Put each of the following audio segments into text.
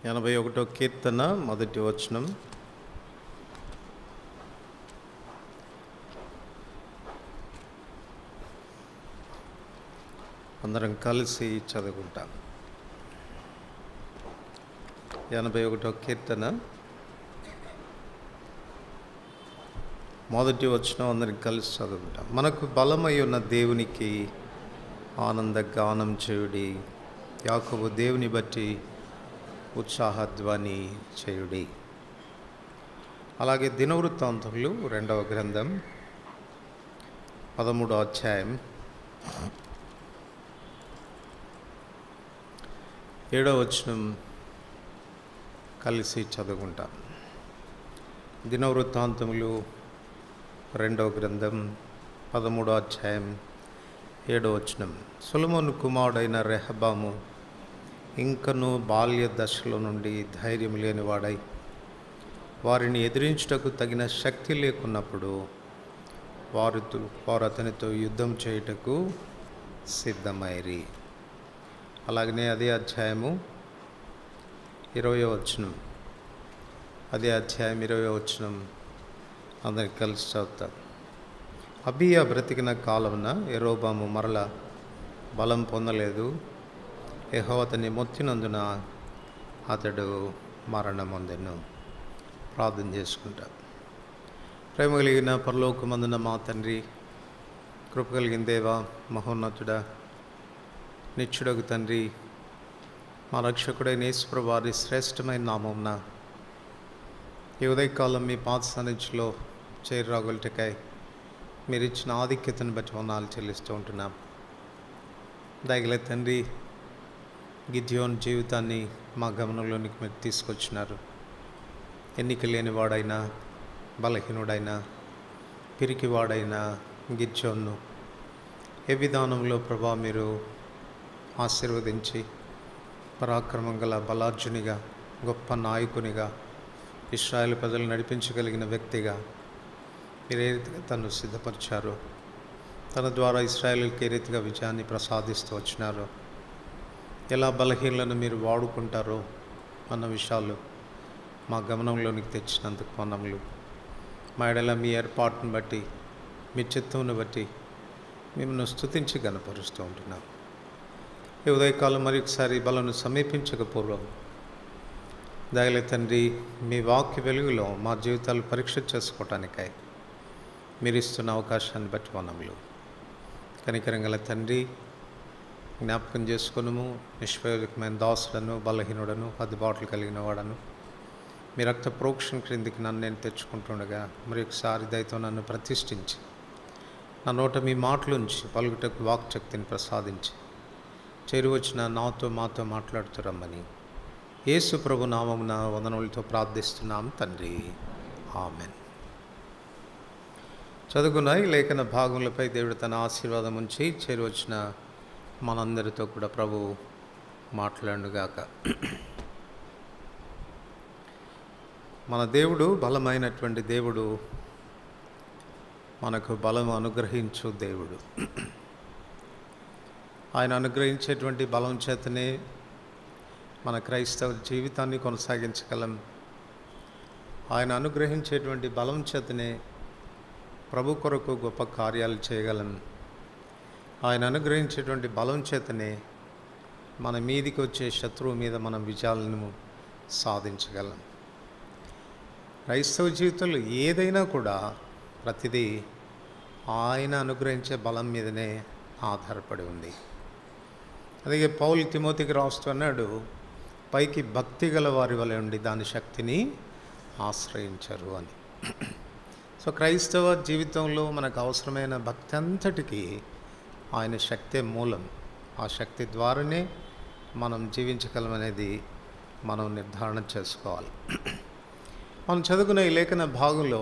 ఎనభై ఒకటో కీర్తన మొదటి వచనం అందరం కలిసి చదువుకుంటాం ఎనభై ఒకటో కీర్తన మొదటి వచనం అందరం కలిసి చదువుకుంటాం మనకు బలమై ఉన్న దేవునికి ఆనంద గానం చేయుడి యాకోబు దేవుని బట్టి ఉత్సాహధ్వని చేయుడి అలాగే దినవృత్తాంతములు రెండవ గ్రంథం పదమూడో అధ్యాయం ఏడవ వచనం కలిసి చదువుకుంటాం దినవృత్తాంతములు రెండవ గ్రంథం పదమూడో అధ్యాయం ఏడవ వచనం సులమోను కుమారుడైన రెహబాము ఇంకను బాల్య దశలో నుండి ధైర్యం లేనివాడై వారిని ఎదిరించుటకు తగిన శక్తి లేకున్నప్పుడు వారు వారు అతనితో యుద్ధం చేయుటకు సిద్ధమైరి అలాగనే అదే అధ్యాయము ఇరవై వచనం అదే అధ్యాయం ఇరవై వచనం అందరికి కలిసి చదువుతాం అబియా బ్రతికిన కాలమున ఎరోబాము మరల బలం పొందలేదు యెహోవా అతన్ని మొత్తినందున అతడు మరణమొందెను ప్రార్థన చేసుకుంటా ప్రేమ కలిగిన పరలోకమందున మా తండ్రి కృప కలిగిన దేవా మహోన్నతుడా నిత్యుడకు తండ్రి మా రక్షకుడైన ఈశ్వర వారి శ్రేష్టమైన నామంన ఈ ఉదయకాలం మీ పాత సన్నిధిలో చేరురాగొలటకై మీరు ఇచ్చిన ఆధిక్యతను బట్టి వందనాలు చెల్లిస్తూ ఉంటున్నాం దయగల తండ్రి గిద్యోన్ జీవితాన్ని మా గమనంలోనికి మీరు తీసుకొచ్చినారు ఎన్నిక లేనివాడైనా బలహీనుడైనా పిరికివాడైనా గిద్యోన్ను ఏ విధానంలో ప్రభా మీరు ఆశీర్వదించి పరాక్రమం గల బలార్జునిగా గొప్ప నాయకునిగా ఇస్రాయేల్ ప్రజలు నడిపించగలిగిన వ్యక్తిగా మీరు ఏ రీతిగా తను సిద్ధపరిచారో తన ద్వారా ఇస్రాయేల్కి ఏ రీతిగా విజయాన్ని ప్రసాదిస్తూ వచ్చినారో ఎలా బలహీనలను మీరు వాడుకుంటారో అన్న విషయాలు మా గమనంలోనికి తెచ్చినందుకు మనములు మా ఎడల మీ ఏర్పాటును బట్టి మీ చిత్తంను బట్టి మిమ్మల్ని స్తుతించి గనపరుస్తూ ఉంటున్నాం ఈ ఉదయకాలం మరొకసారి బలను సమీపించక పూర్వం దయల తండ్రి మీ వాక్య వెలుగులో మా జీవితాలు పరీక్ష చేసుకోవటానికై మీరు ఇస్తున్న అవకాశాన్ని బట్టి మనములు కనికరంగల తండ్రి జ్ఞాపకం చేసుకునము నిష్ప్రయోజకమైన దాసులను బలహీనుడను అందుబాటులు కలిగిన వాడను మీ రక్త ప్రోక్షణ క్రిందికి నన్ను నేను తెచ్చుకుంటుండగా మరి ఒకసారి దయతో నన్ను ప్రతిష్ఠించి నా నోట మీ మాటలుంచి పలుకుటకు వాక్శక్తిని ప్రసాదించి చేరువచ్చిన నాతో మాతో మాట్లాడుతురమ్మని యేసు ప్రభు నామమున వందనములతో ప్రార్థిస్తున్నాం తండ్రి ఆమెన్ చదువుకున్న ఈ లేఖన భాగములపై దేవుడు తన ఆశీర్వాదం ఉంచి చేరువచ్చిన మనందరితో కూడా ప్రభు మాట్లాడుగాక మన దేవుడు బలమైనటువంటి దేవుడు మనకు బలం అనుగ్రహించు దేవుడు ఆయన అనుగ్రహించేటువంటి బలం చేతనే మన క్రైస్తవ జీవితాన్ని కొనసాగించగలం ఆయన అనుగ్రహించేటువంటి బలం చేతనే ప్రభు కొరకు గొప్ప కార్యాలు చేయగలం ఆయన అనుగ్రహించేటువంటి బలం చేతనే మన మీదికి వచ్చే శత్రువు మీద మనం విజయాలను సాధించగలం క్రైస్తవ జీవితంలో ఏదైనా కూడా ప్రతిదీ ఆయన అనుగ్రహించే బలం మీదనే ఆధారపడి ఉంది అలాగే పౌలు తిమోతికి రాస్తున్నాడు పైకి భక్తి గల వారి వలె ఉండి దాని శక్తిని ఆశ్రయించరు అని సో క్రైస్తవ జీవితంలో మనకు అవసరమైన భక్తి అంతటికీ ఆయన శక్తే మూలం ఆ శక్తి ద్వారానే మనం జీవించగలమనేది మనం నిర్ధారణ చేసుకోవాలి మనం చదువుకున్న ఈ లేఖన భాగంలో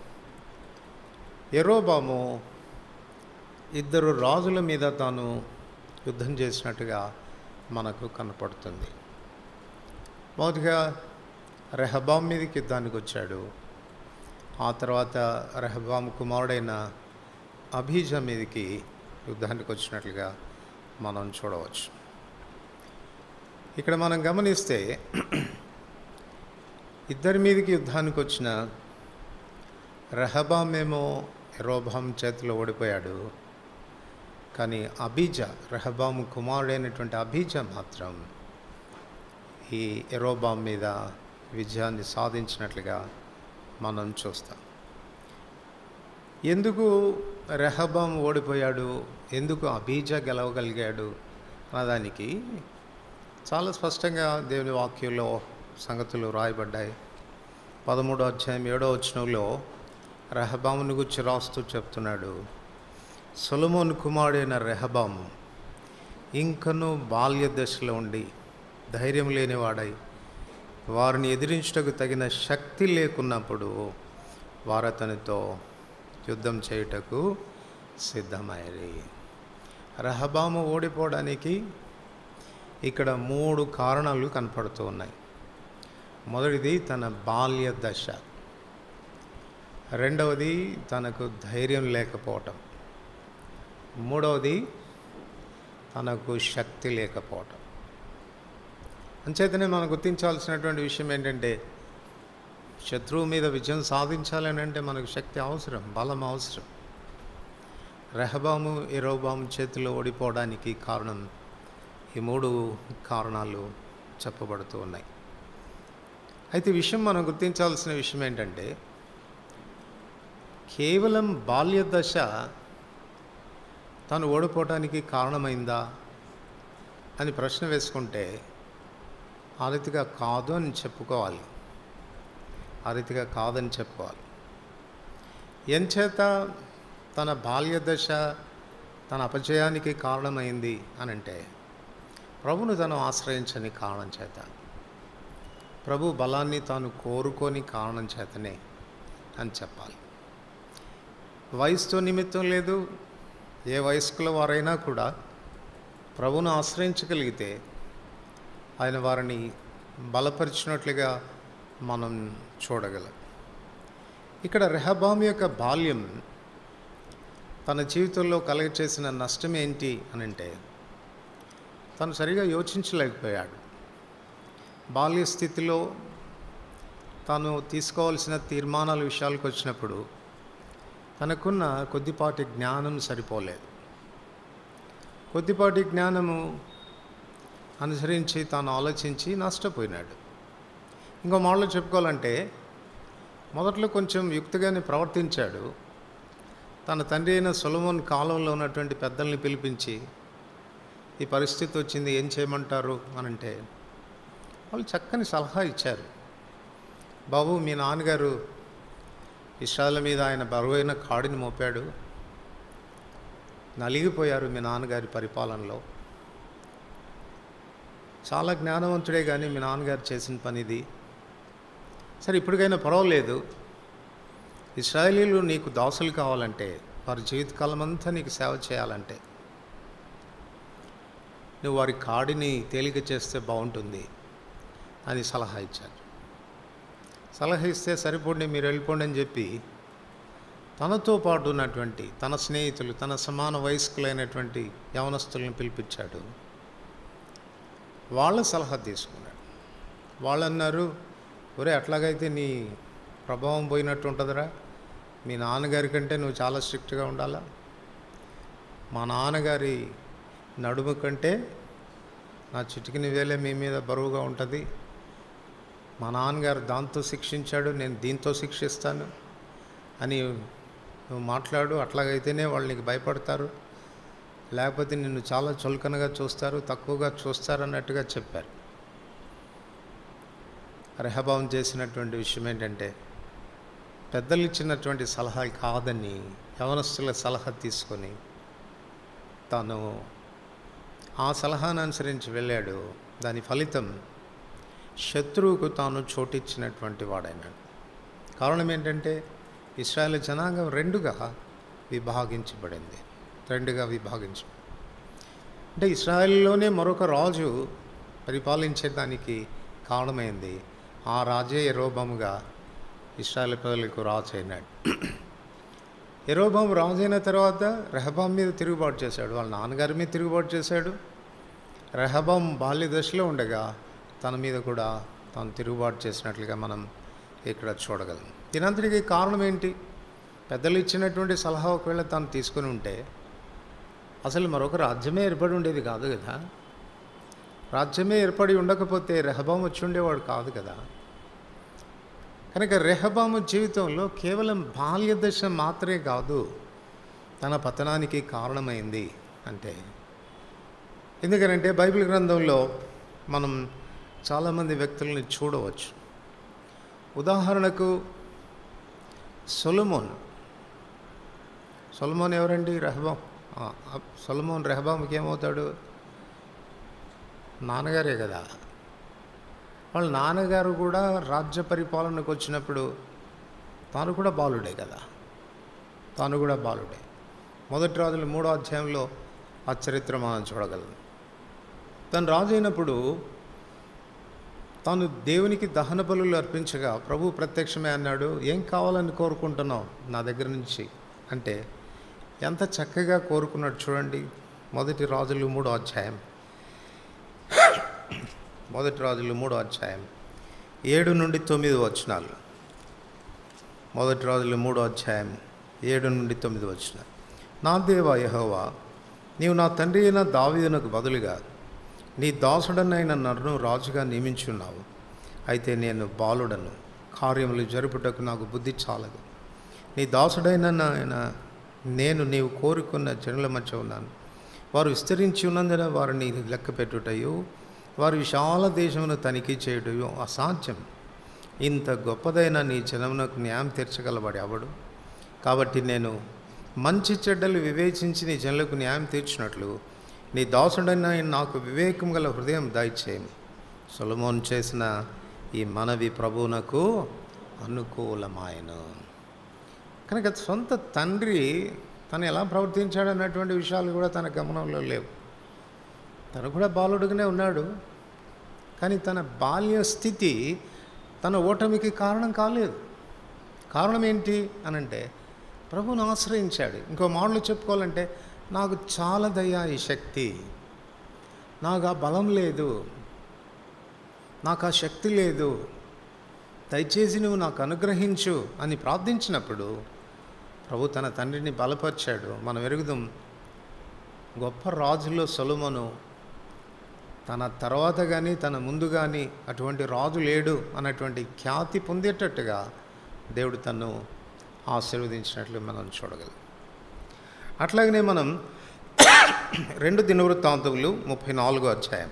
ఎరోబాము ఇద్దరు రాజుల మీద తాను యుద్ధం చేసినట్టుగా మనకు కనపడుతుంది మొదటిగా రెహబాం మీదకి యుద్ధానికి వచ్చాడు ఆ తర్వాత రెహబాం కుమారుడైన అభీజ మీదకి యుద్ధానికి వచ్చినట్లుగా మనం చూడవచ్చు ఇక్కడ మనం గమనిస్తే ఇద్దరి మీదకి యుద్ధానికి వచ్చిన రెహబామేమో ఎరోబాం చేతిలో ఓడిపోయాడు కానీ అబీజ రెహబాము కుమారుడైనటువంటి అబీజ మాత్రం ఈ ఎరోబాం మీద విజయాన్ని సాధించినట్లుగా మనం చూస్తాం ఎందుకు రెహబాం ఓడిపోయాడు ఎందుకు అబీజ గెలవగలిగాడు అన్నదానికి చాలా స్పష్టంగా దేవుని వాక్యంలో సంగతులు రాయబడ్డాయి పదమూడో అధ్యాయం ఏడో వచనంలో రెహబాముని గురించి రాస్తూ చెప్తున్నాడు సొలమోన్ కుమారుడైన రెహబాము ఇంకను బాల్య దశలో ఉండి ధైర్యం లేనివాడై వారిని ఎదిరించుటకు తగిన శక్తి లేకున్నప్పుడు వారు అతనితో యుద్ధం చేయుటకు సిద్ధమయ్యారు రహబాము ఓడిపోవడానికి ఇక్కడ మూడు కారణాలు కనపడుతూ ఉన్నాయి మొదటిది తన బాల్య దశ రెండవది తనకు ధైర్యం లేకపోవటం మూడవది తనకు శక్తి లేకపోవటం అంచేతనే మనం గుర్తించాల్సినటువంటి విషయం ఏంటంటే శత్రువు మీద విజయం సాధించాలని అంటే మనకు శక్తి అవసరం బలం అవసరం రెహబాము ఎరోబాము చేతిలో ఓడిపోవడానికి కారణం ఈ మూడు కారణాలు చెప్పబడుతూ ఉన్నాయి అయితే ఈ విషయం మనం గుర్తించాల్సిన విషయం ఏంటంటే కేవలం బాల్య దశ తను ఓడిపోవటానికి కారణమైందా అని ప్రశ్న వేసుకుంటే ఆ రీతిగా కాదు అని చెప్పుకోవాలి ఆ రీతిగా కాదని చెప్పుకోవాలి ఎంచేత తన బాల్య దశ తన అపజయానికి కారణమైంది అని అంటే ప్రభును తను ఆశ్రయించని కారణం చేత ప్రభు బలాన్ని తాను కోరుకొని కారణం చేతనే అని చెప్పాలి వయసుతో నిమిత్తం లేదు ఏ వయస్కుల వారైనా కూడా ప్రభును ఆశ్రయించగలిగితే ఆయన వారిని బలపరిచినట్లుగా మనం చూడగలం ఇక్కడ రెహబాం యొక్క బాల్యం తన జీవితంలో కలగ చేసిన నష్టం ఏంటి అని అంటే తను సరిగా యోచించలేకపోయాడు బాల్య స్థితిలో తాను తీసుకోవాల్సిన తీర్మానాల విషయాలకు వచ్చినప్పుడు తనకున్న కొద్దిపాటి జ్ఞానం సరిపోలేదు కొద్దిపాటి జ్ఞానము అనుసరించి తాను ఆలోచించి నష్టపోయినాడు ఇంకో మాటలో చెప్పుకోవాలంటే మొదట్లో కొంచెం యుక్తిగానే ప్రవర్తించాడు తన తండ్రి అయిన సొలమోన్ కాలంలో ఉన్నటువంటి పెద్దల్ని పిలిపించి ఈ పరిస్థితి వచ్చింది ఏం చేయమంటారు అని అంటే వాళ్ళు చక్కని సలహా ఇచ్చారు బాబు మీ నాన్నగారు ఇష్టాల మీద ఆయన బరువైన కాడిని మోపాడు నలిగిపోయారు మీ నాన్నగారి పరిపాలనలో చాలా జ్ఞానవంతుడే కానీ మీ నాన్నగారు చేసిన పని ఇది సరే ఇప్పటికైనా పర్వాలేదు ఇస్రాయలీలు నీకు దాసులు కావాలంటే వారి జీవితకాలం అంతా నీకు సేవ చేయాలంటే నువ్వు వారి కాడిని తేలిక చేస్తే బాగుంటుంది అని సలహా ఇచ్చారు సలహా ఇస్తే సరిపోండి మీరు వెళ్ళిపోండి అని చెప్పి తనతో పాటు ఉన్నటువంటి తన స్నేహితులు తన సమాన వయస్కులైనటువంటి యవనస్తులను పిలిపించాడు వాళ్ళ సలహా తీసుకున్నాడు వాళ్ళు అన్నారు ఒరే అట్లాగైతే నీ ప్రభావం పోయినట్టు ఉంటుందిరా మీ నాన్నగారి కంటే నువ్వు చాలా స్ట్రిక్ట్గా ఉండాలా మా నాన్నగారి నడుము కంటే నా చిటికిన వేలే మీ మీద బరువుగా ఉంటుంది మా నాన్నగారు దాంతో శిక్షించాడు నేను దీంతో శిక్షిస్తాను అని నువ్వు మాట్లాడు అట్లాగైతేనే వాళ్ళు నీకు భయపడతారు లేకపోతే నిన్ను చాలా చులకనగా చూస్తారు తక్కువగా చూస్తారు అన్నట్టుగా చెప్పారు రెహభావం చేసినటువంటి విషయం ఏంటంటే పెద్దలు ఇచ్చినటువంటి సలహా కాదని యవనస్తుల సలహా తీసుకొని తాను ఆ సలహాను అనుసరించి వెళ్ళాడు దాని ఫలితం శత్రువుకు తాను చోటిచ్చినటువంటి వాడైనాడు కారణం ఏంటంటే ఇస్రాయల్ జనాంగం రెండుగా విభాగించబడింది రెండుగా విభాగించ అంటే ఇస్రాయల్లోనే మరొక రాజు పరిపాలించేదానికి కారణమైంది ఆ రాజే ఎరోబముగా ఇస్రాయల్ ప్రజలకు రాజు అయినాడు ఎరోబాం రాజు అయిన తర్వాత రెహబాం మీద తిరుగుబాటు చేశాడు వాళ్ళ నాన్నగారి మీద తిరుగుబాటు చేశాడు రెహబాం బాల్య దశలో ఉండగా తన మీద కూడా తాను తిరుగుబాటు చేసినట్లుగా మనం ఇక్కడ చూడగలం దీనంతటికి కారణం ఏంటి పెద్దలు ఇచ్చినటువంటి సలహా ఒకవేళ తాను తీసుకుని ఉంటే అసలు మరొక రాజ్యమే ఏర్పడి ఉండేది కాదు కదా రాజ్యమే ఏర్పడి ఉండకపోతే రెహబాము వచ్చి ఉండేవాడు కాదు కదా కనుక రెహబాము జీవితంలో కేవలం బాల్య దశ మాత్రమే కాదు తన పతనానికి కారణమైంది అంటే ఎందుకనంటే బైబిల్ గ్రంథంలో మనం చాలామంది వ్యక్తుల్ని చూడవచ్చు ఉదాహరణకు సొలమోన్ సొలమోన్ ఎవరండి రెహబాం ఆ, ఆ సొలమోన్ రెహబాంకి ఏమవుతాడు నాన్నగారే కదా వాళ్ళ నాన్నగారు కూడా రాజ్య పరిపాలనకు వచ్చినప్పుడు తాను కూడా బాలుడే కదా తాను కూడా బాలుడే మొదటి రాజులు మూడో అధ్యాయంలో ఆ చరిత్ర మనం చూడగలం తను రాజు అయినప్పుడు తాను దేవునికి దహన బలులు అర్పించగా ప్రభు ప్రత్యక్షమే అన్నాడు ఏం కావాలని కోరుకుంటున్నావు నా దగ్గర నుంచి అంటే ఎంత చక్కగా కోరుకున్నాడు చూడండి మొదటి రాజులు మూడో అధ్యాయం మొదటి రాజులు మూడో అధ్యాయం ఏడు నుండి తొమ్మిది వచనాలు మొదటి రాజులు మూడో అధ్యాయం ఏడు నుండి తొమ్మిది వచనాలు నా దేవ యహోవా నీవు నా తండ్రి అయిన దావీదునకు బదులుగా నీ దాసుడనైన నన్ను రాజుగా నియమించున్నావు అయితే నేను బాలుడను కార్యములు జరుపుటకు నాకు బుద్ధి చాలదు నీ దాసుడైన నాయన నేను నీవు కోరుకున్న జనుల మధ్య ఉన్నాను వారు విస్తరించి ఉన్నందున వారిని లెక్క పెట్టుటయు వారి విశాల దేశమును తనిఖీ చేయుటయు అసాధ్యం ఇంత గొప్పదైన నీ జనమునకు న్యాయం తీర్చగలవాడు ఎవడు కాబట్టి నేను మంచి చెడ్డలు వివేచించి నీ జనులకు న్యాయం తీర్చినట్లు నీ దాసుడైన నాకు వివేకం గల హృదయం దయచేయం సొలమోన్ చేసిన ఈ మనవి ప్రభువునకు అనుకూలమాయను కనుక సొంత తండ్రి తను ఎలా ప్రవర్తించాడు అన్నటువంటి విషయాలు కూడా తన గమనంలో లేవు తను కూడా బాలుడుగానే ఉన్నాడు కానీ తన బాల్య స్థితి తన ఓటమికి కారణం కాలేదు కారణం ఏంటి అనంటే ప్రభువును ఆశ్రయించాడు ఇంకో మాటలు చెప్పుకోవాలంటే నాకు చాలదయ్యా ఈ శక్తి నాకు ఆ బలం లేదు నాకు ఆ శక్తి లేదు దయచేసి నువ్వు నాకు అనుగ్రహించు అని ప్రార్థించినప్పుడు ప్రభు తన తండ్రిని బలపరిచాడు మనం ఎరుగుదాం గొప్ప రాజులో సొలొమోను తన తర్వాత కానీ తన ముందు కానీ అటువంటి రాజు లేడు అన్నటువంటి ఖ్యాతి పొందేటట్టుగా దేవుడు తను ఆశీర్వదించినట్లు మనం చూడగలం అట్లాగనే మనం రెండు దినవృత్తాంతములు ముప్పై నాలుగో అధ్యాయం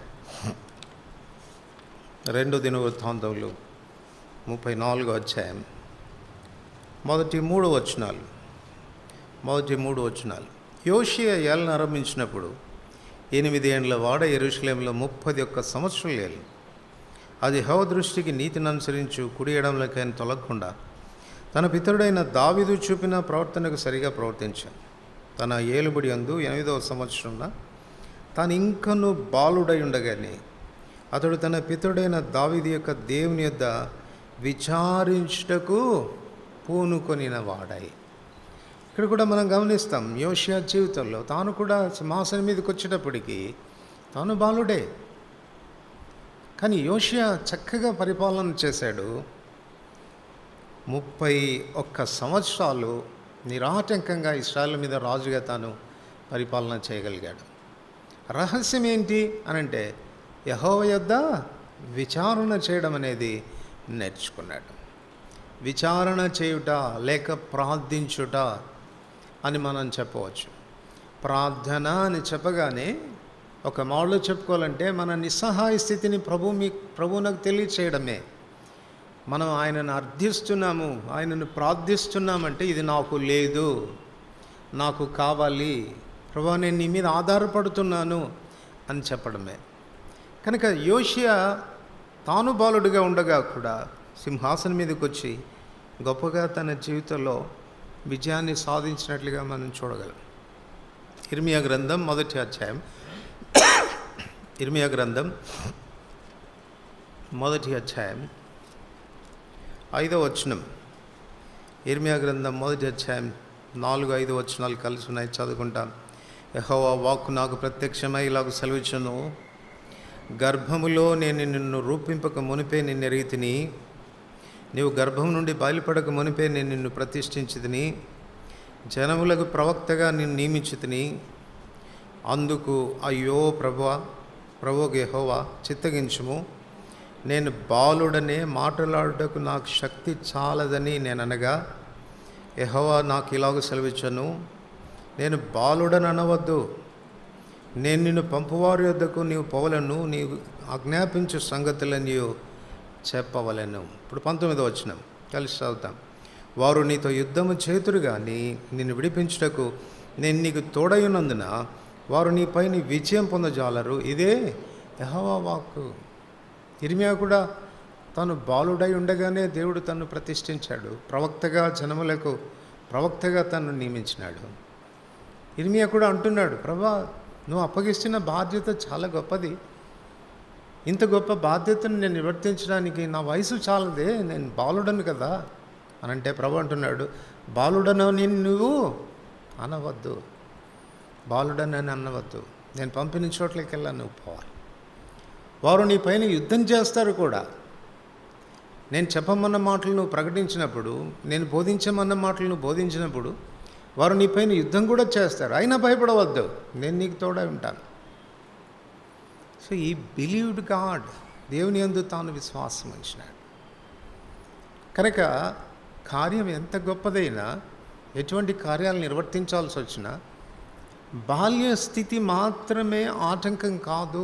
రెండు దినవృత్తాంతములు ముప్పై నాలుగో అధ్యాయం మొదటి మూడు వచనాలు మొదటి మూడు వచనాలు యోషియా ఏళ్ళను ఆరంభించినప్పుడు ఎనిమిది ఏండ్ల వాడ ఎరుషలేంలో ముప్పది ఒక్క సంవత్సరం ఏళ్ళు అది హవ దృష్టికి నీతిని అనుసరించు కుడి ఎడంలకైనా తొలగకుండా తన పితరుడైన దావిదు చూపిన ప్రవర్తనకు సరిగా ప్రవర్తించాను తన ఏలుబడి అందు ఎనిమిదవ సంవత్సరంలో తాను ఇంకను బాలుడై ఉండగానే అతడు తన పితరుడైన దావిది యొక్క దేవుని యొద్ద విచారించుటకు పూనుకొనిన వాడాయి ఇక్కడ కూడా మనం గమనిస్తాం యోషియా జీవితంలో తాను కూడా సింహాసనం మీదకి వచ్చేటప్పటికి తాను బాలుడే కానీ యోషియా చక్కగా పరిపాలన చేశాడు ముప్పై ఒక్క సంవత్సరాలు నిరాటంకంగా ఇస్రాయల్ మీద రాజుగా తాను పరిపాలన చేయగలిగాడు రహస్యం ఏంటి అనంటే యహోవ యొద్ద విచారణ చేయడం అనేది నేర్చుకున్నాడు విచారణ చేయుట లేక ప్రార్థించుట అని మనం చెప్పవచ్చు ప్రార్థన అని చెప్పగానే ఒక మాటలో చెప్పుకోవాలంటే మన నిస్సహాయ స్థితిని ప్రభు మీ ప్రభువునకు తెలియచేయడమే మనం ఆయనను అర్థిస్తున్నాము ఆయనను ప్రార్థిస్తున్నామంటే ఇది నాకు లేదు నాకు కావాలి ప్రభా నేను నీ మీద ఆధారపడుతున్నాను అని చెప్పడమే కనుక యోషియా తాను బాలుడిగా ఉండగా కూడా సింహాసనం మీదకి వచ్చి గొప్పగా తన జీవితంలో విజయాన్ని సాధించినట్లుగా మనం చూడగలం ఇర్మియా గ్రంథం మొదటి అధ్యాయం ఇర్మియా గ్రంథం మొదటి అధ్యాయం ఐదో వచనం ఇర్మియా గ్రంథం మొదటి అధ్యాయం నాలుగు ఐదు వచనాలు కలిసి ఉన్నాయి చదువుకుంటాం యహోవా వాక్కు నాకు ప్రత్యక్షమై ఇలాగ సెలవిచ్చును గర్భములో నేను నిన్ను రూపింపక మునిపే నిన్ను ఎరిగితిని నీవు గర్భం నుండి బయలుపడక మునిపే నేను నిన్ను ప్రతిష్ఠించితిని జనములకు ప్రవక్తగా నిన్ను నియమించితిని అందుకు అయ్యో ప్రభువా ప్రభు గెహోవా చిత్తగించుము నేను బాలుడనే మాట్లాడుటకు నాకు శక్తి చాలదని నేను అనగా యెహోవా నాకు ఇలాగ సెలవిచ్చను నేను బాలుడని అనవద్దు నేను నిన్ను పంపువారి వద్దకు నీవు పోవలను నీవు ఆజ్ఞాపించు సంగతులను నీవు చెప్పవలను ఇప్పుడు పంతొమ్మిదో వచ్చిన కలిసి చదువుతాం వారు నీతో యుద్ధము చేతురు కానీ నిన్ను విడిపించుటకు నేను నీకు తోడైనందున వారు నీపైన విజయం పొందజాలరు ఇదే యెహోవా వాక్కు ఇర్మియా కూడా తాను బాలుడై ఉండగానే దేవుడు తను ప్రతిష్ఠించాడు ప్రవక్తగా జనములకు ప్రవక్తగా తను నియమించినాడు ఇర్మియా కూడా అంటున్నాడు ప్రభా నువ్వు అప్పగిస్తున్న బాధ్యత చాలా గొప్పది ఇంత గొప్ప బాధ్యతను నేను నిర్వర్తించడానికి నా వయసు చాలదే నేను బాలుడను కదా అని అంటే ప్రభు అంటున్నాడు బాలుడను నేను నువ్వు అనవద్దు బాలుడని అని అనవద్దు నేను పంపిన చోట్లకి వెళ్ళా నువ్వు పోవాలి వారు నీ పైన యుద్ధం చేస్తారు కూడా నేను చెప్పమన్న మాటలు నువ్వు ప్రకటించినప్పుడు నేను బోధించమన్న మాటలు నువ్వు బోధించినప్పుడు వారు నీ పైన యుద్ధం కూడా చేస్తారు అయినా భయపడవద్దు నేను నీకు తోడై ఉంటాను సో ఈ బిలీవ్డ్ గాడ్ దేవుని యందు తాను విశ్వాసం ఉంచినాడు కనుక కార్యం ఎంత గొప్పదైనా ఎటువంటి కార్యాలు నిర్వర్తించాల్సి వచ్చినా బాల్య స్థితి మాత్రమే ఆటంకం కాదు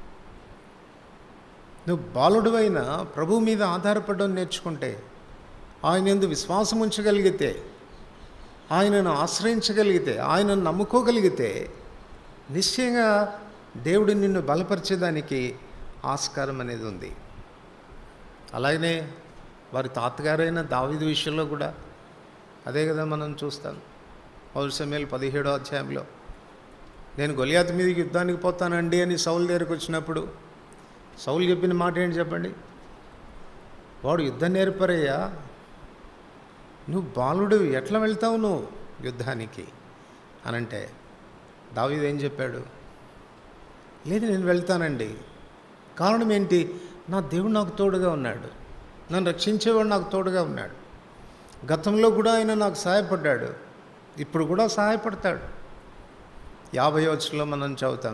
నువ్వు బాలుడువైన ప్రభు మీద ఆధారపడడం నేర్చుకుంటే ఆయన ఎందు విశ్వాసం ఉంచగలిగితే ఆయనను ఆశ్రయించగలిగితే ఆయనను నమ్ముకోగలిగితే నిశ్చయంగా దేవుడు నిన్ను బలపరిచేదానికి ఆస్కారం అనేది ఉంది అలాగనే వారి తాతగారైన దావిది విషయంలో కూడా అదే కదా మనం చూస్తాం పౌరుషమేలు పదిహేడో అధ్యాయంలో నేను గొలియాత్ మీదకి యుద్ధానికి పోతానండి అని సౌలు దగ్గరికి వచ్చినప్పుడు సౌలు చెప్పిన మాట ఏంటి చెప్పండి వాడు యుద్ధం నేర్పరయ్యా నువ్వు బాలుడు ఎట్లా వెళ్తావు నువ్వు యుద్ధానికి అనంటే దావీదు ఏం చెప్పాడు లేదు నేను వెళ్తానండి కారణం ఏంటి నా దేవుడు నాకు తోడుగా ఉన్నాడు నన్ను రక్షించేవాడు నాకు తోడుగా ఉన్నాడు గతంలో కూడా ఆయన నాకు సహాయపడ్డాడు ఇప్పుడు కూడా సహాయపడతాడు యాభై వచ్చులో మనం చదువుతాం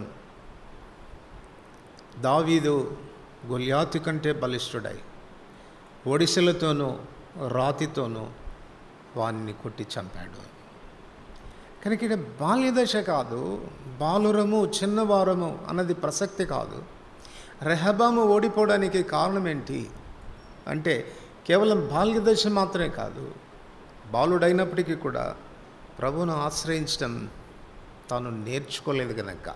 దావీదు గొల్యాతు కంటే బలిష్ఠుడై ఒడిసెలతోనూ రాతితోనూ వాణ్ణి కొట్టి చంపాడు కనుక ఇక్కడ బాల్యదశ కాదు బాలురము చిన్నవారము అన్నది ప్రసక్తి కాదు రెహబాము ఓడిపోవడానికి కారణం ఏంటి అంటే కేవలం బాల్యదశ మాత్రమే కాదు బాలుడైనప్పటికీ కూడా ప్రభువును ఆశ్రయించడం తాను నేర్చుకోలేదు కనుక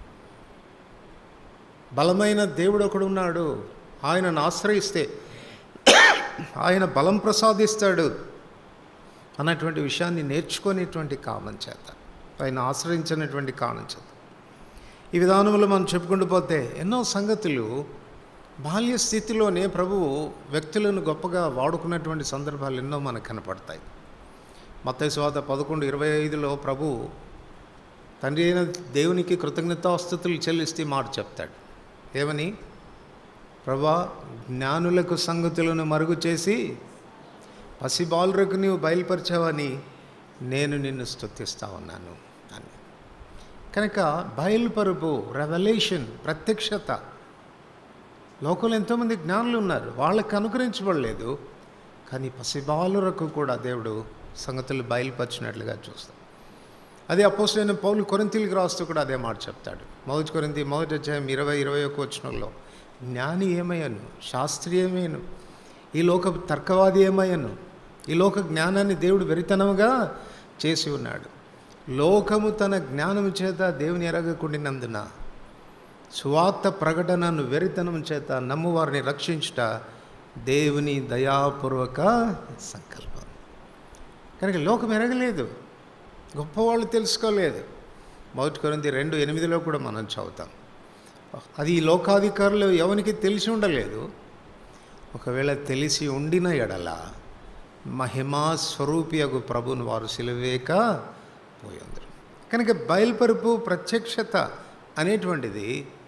బలమైన దేవుడు ఒకడు ఉన్నాడు ఆయనను ఆశ్రయిస్తే ఆయన బలం ప్రసాదిస్తాడు అన్నటువంటి విషయాన్ని నేర్చుకునేటువంటి కారణం చేత ఆయన ఆశ్రయించినటువంటి కారణం చేత ఈ విధానంలో మనం చెప్పుకుంటూ పోతే ఎన్నో సంగతులు బాల్య స్థితిలోనే ప్రభువు వ్యక్తులను గొప్పగా వాడుకున్నటువంటి సందర్భాలు ఎన్నో మనకు కనపడతాయి మత్తైస్వాత పదకొండు ఇరవై ఐదులో ప్రభు తండ్రి అయిన దేవునికి కృతజ్ఞతాస్థుతులు చెల్లిస్తే మాట చెప్తాడు ఏమని ప్రభా జ్ఞానులకు సంగతులను మరుగు చేసి పసిబాలురకు నీవు బయలుపరిచావని నేను నిన్ను స్తుతిస్తా ఉన్నాను అని కనుక బయలుపరుపు రెవల్యూషన్ ప్రత్యక్షత లోకంలో ఎంతోమంది జ్ఞానులు ఉన్నారు వాళ్ళకి అనుగ్రహించబడలేదు కానీ పసిబాలురకు కూడా దేవుడు సంగతులు బయలుపరిచినట్లుగా చూస్తాం అదే అపోసరైన పౌలు కొరింతీలకు రాస్తూ కూడా అదే మాట చెప్తాడు మొదటి కొరింతి మొదటి అధ్యాయం ఇరవై ఇరవై ఒక వచనంలో జ్ఞాని ఏమయ్యాను శాస్త్రీయమేను ఈ లోక తర్కవాది ఏమయ్యాను ఈ లోక జ్ఞానాన్ని దేవుడు వెరితనముగా చేసి ఉన్నాడు లోకము తన జ్ఞానము చేత దేవుని ఎరగకుండినందున సువార్త ప్రకటనను వెరితనం చేత నమ్మువారిని రక్షించుట దేవుని దయాపూర్వక సంకల్పం కనుక లోకం ఎరగలేదు గొప్పవాళ్ళు తెలుసుకోలేదు మొదటి కొరింది రెండు ఎనిమిదిలో కూడా మనం చదువుతాం అది ఈ లోకాధికారులు ఎవరికి తెలిసి ఉండలేదు ఒకవేళ తెలిసి ఉండిన ఎడల మహిమా స్వరూపియగు ప్రభుని వారు సిలువేక పోయిందరు కనుక బయలుపరుపు ప్రత్యక్షత అనేటువంటిది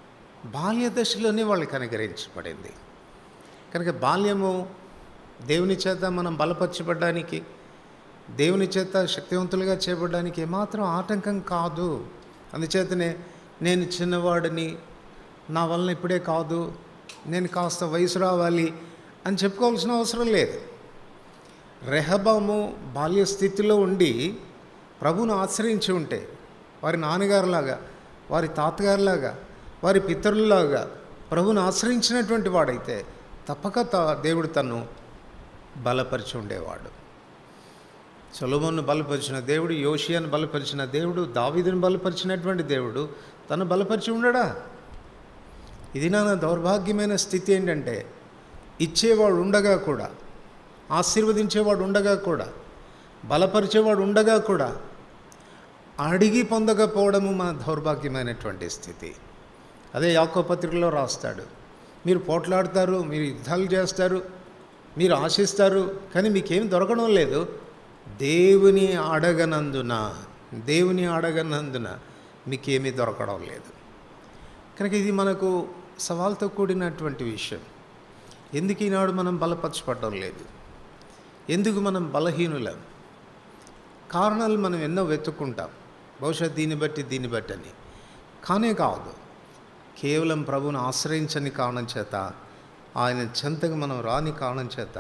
బాల్య దశలోనే వాళ్ళకి అనుగ్రహించబడింది కనుక బాల్యము దేవుని చేత మనం బలపరచబడడానికి దేవుని చేత శక్తివంతులుగా చేయబడడానికి ఏమాత్రం ఆటంకం కాదు అందుచేతనే నేను చిన్నవాడిని నా వలన ఇప్పుడే కాదు నేను కాస్త వయసు రావాలి అని చెప్పుకోవాల్సిన అవసరం లేదు రెహబాము బాల్య స్థితిలో ఉండి ప్రభును ఆశ్రయించి ఉంటే వారి నాన్నగారులాగా వారి తాతగారులాగా వారి పితరుల్లాగా ప్రభును ఆశ్రయించినటువంటి వాడైతే తప్పక త దేవుడు తను బలపరిచి ఉండేవాడు సొలొమోన్ను బలపరిచిన దేవుడు యోషియాను బలపరిచిన దేవుడు దావీదును బలపరిచినటువంటి దేవుడు తను బలపరిచి ఉండడా ఇది నా దౌర్భాగ్యమైన స్థితి ఏంటంటే ఇచ్చేవాడు ఉండగా కూడా ఆశీర్వదించేవాడు ఉండగా కూడా బలపరిచేవాడు ఉండగా కూడా అడిగి పొందకపోవడము మా దౌర్భాగ్యమైనటువంటి స్థితి అదే యాకో పత్రికలో రాస్తాడు మీరు పోట్లాడతారు మీరు యుద్ధాలు చేస్తారు మీరు ఆశిస్తారు కానీ మీకేం దొరకడం లేదు దేవుని అడగనందున దేవుని అడగనందున మీకేమీ దొరకడం లేదు కనుక ఇది మనకు సవాల్తో కూడినటువంటి విషయం ఎందుకు ఈనాడు మనం బలపరచబడడం లేదు ఎందుకు మనం బలహీనులం కారణాలు మనం ఎన్నో వెతుక్కుంటాం బహుశా దీన్ని బట్టి దీన్ని బట్టి అని కానే కాదు కేవలం ప్రభువును ఆశ్రయించని కారణం చేత ఆయన చెంతకు మనం రాని కారణం చేత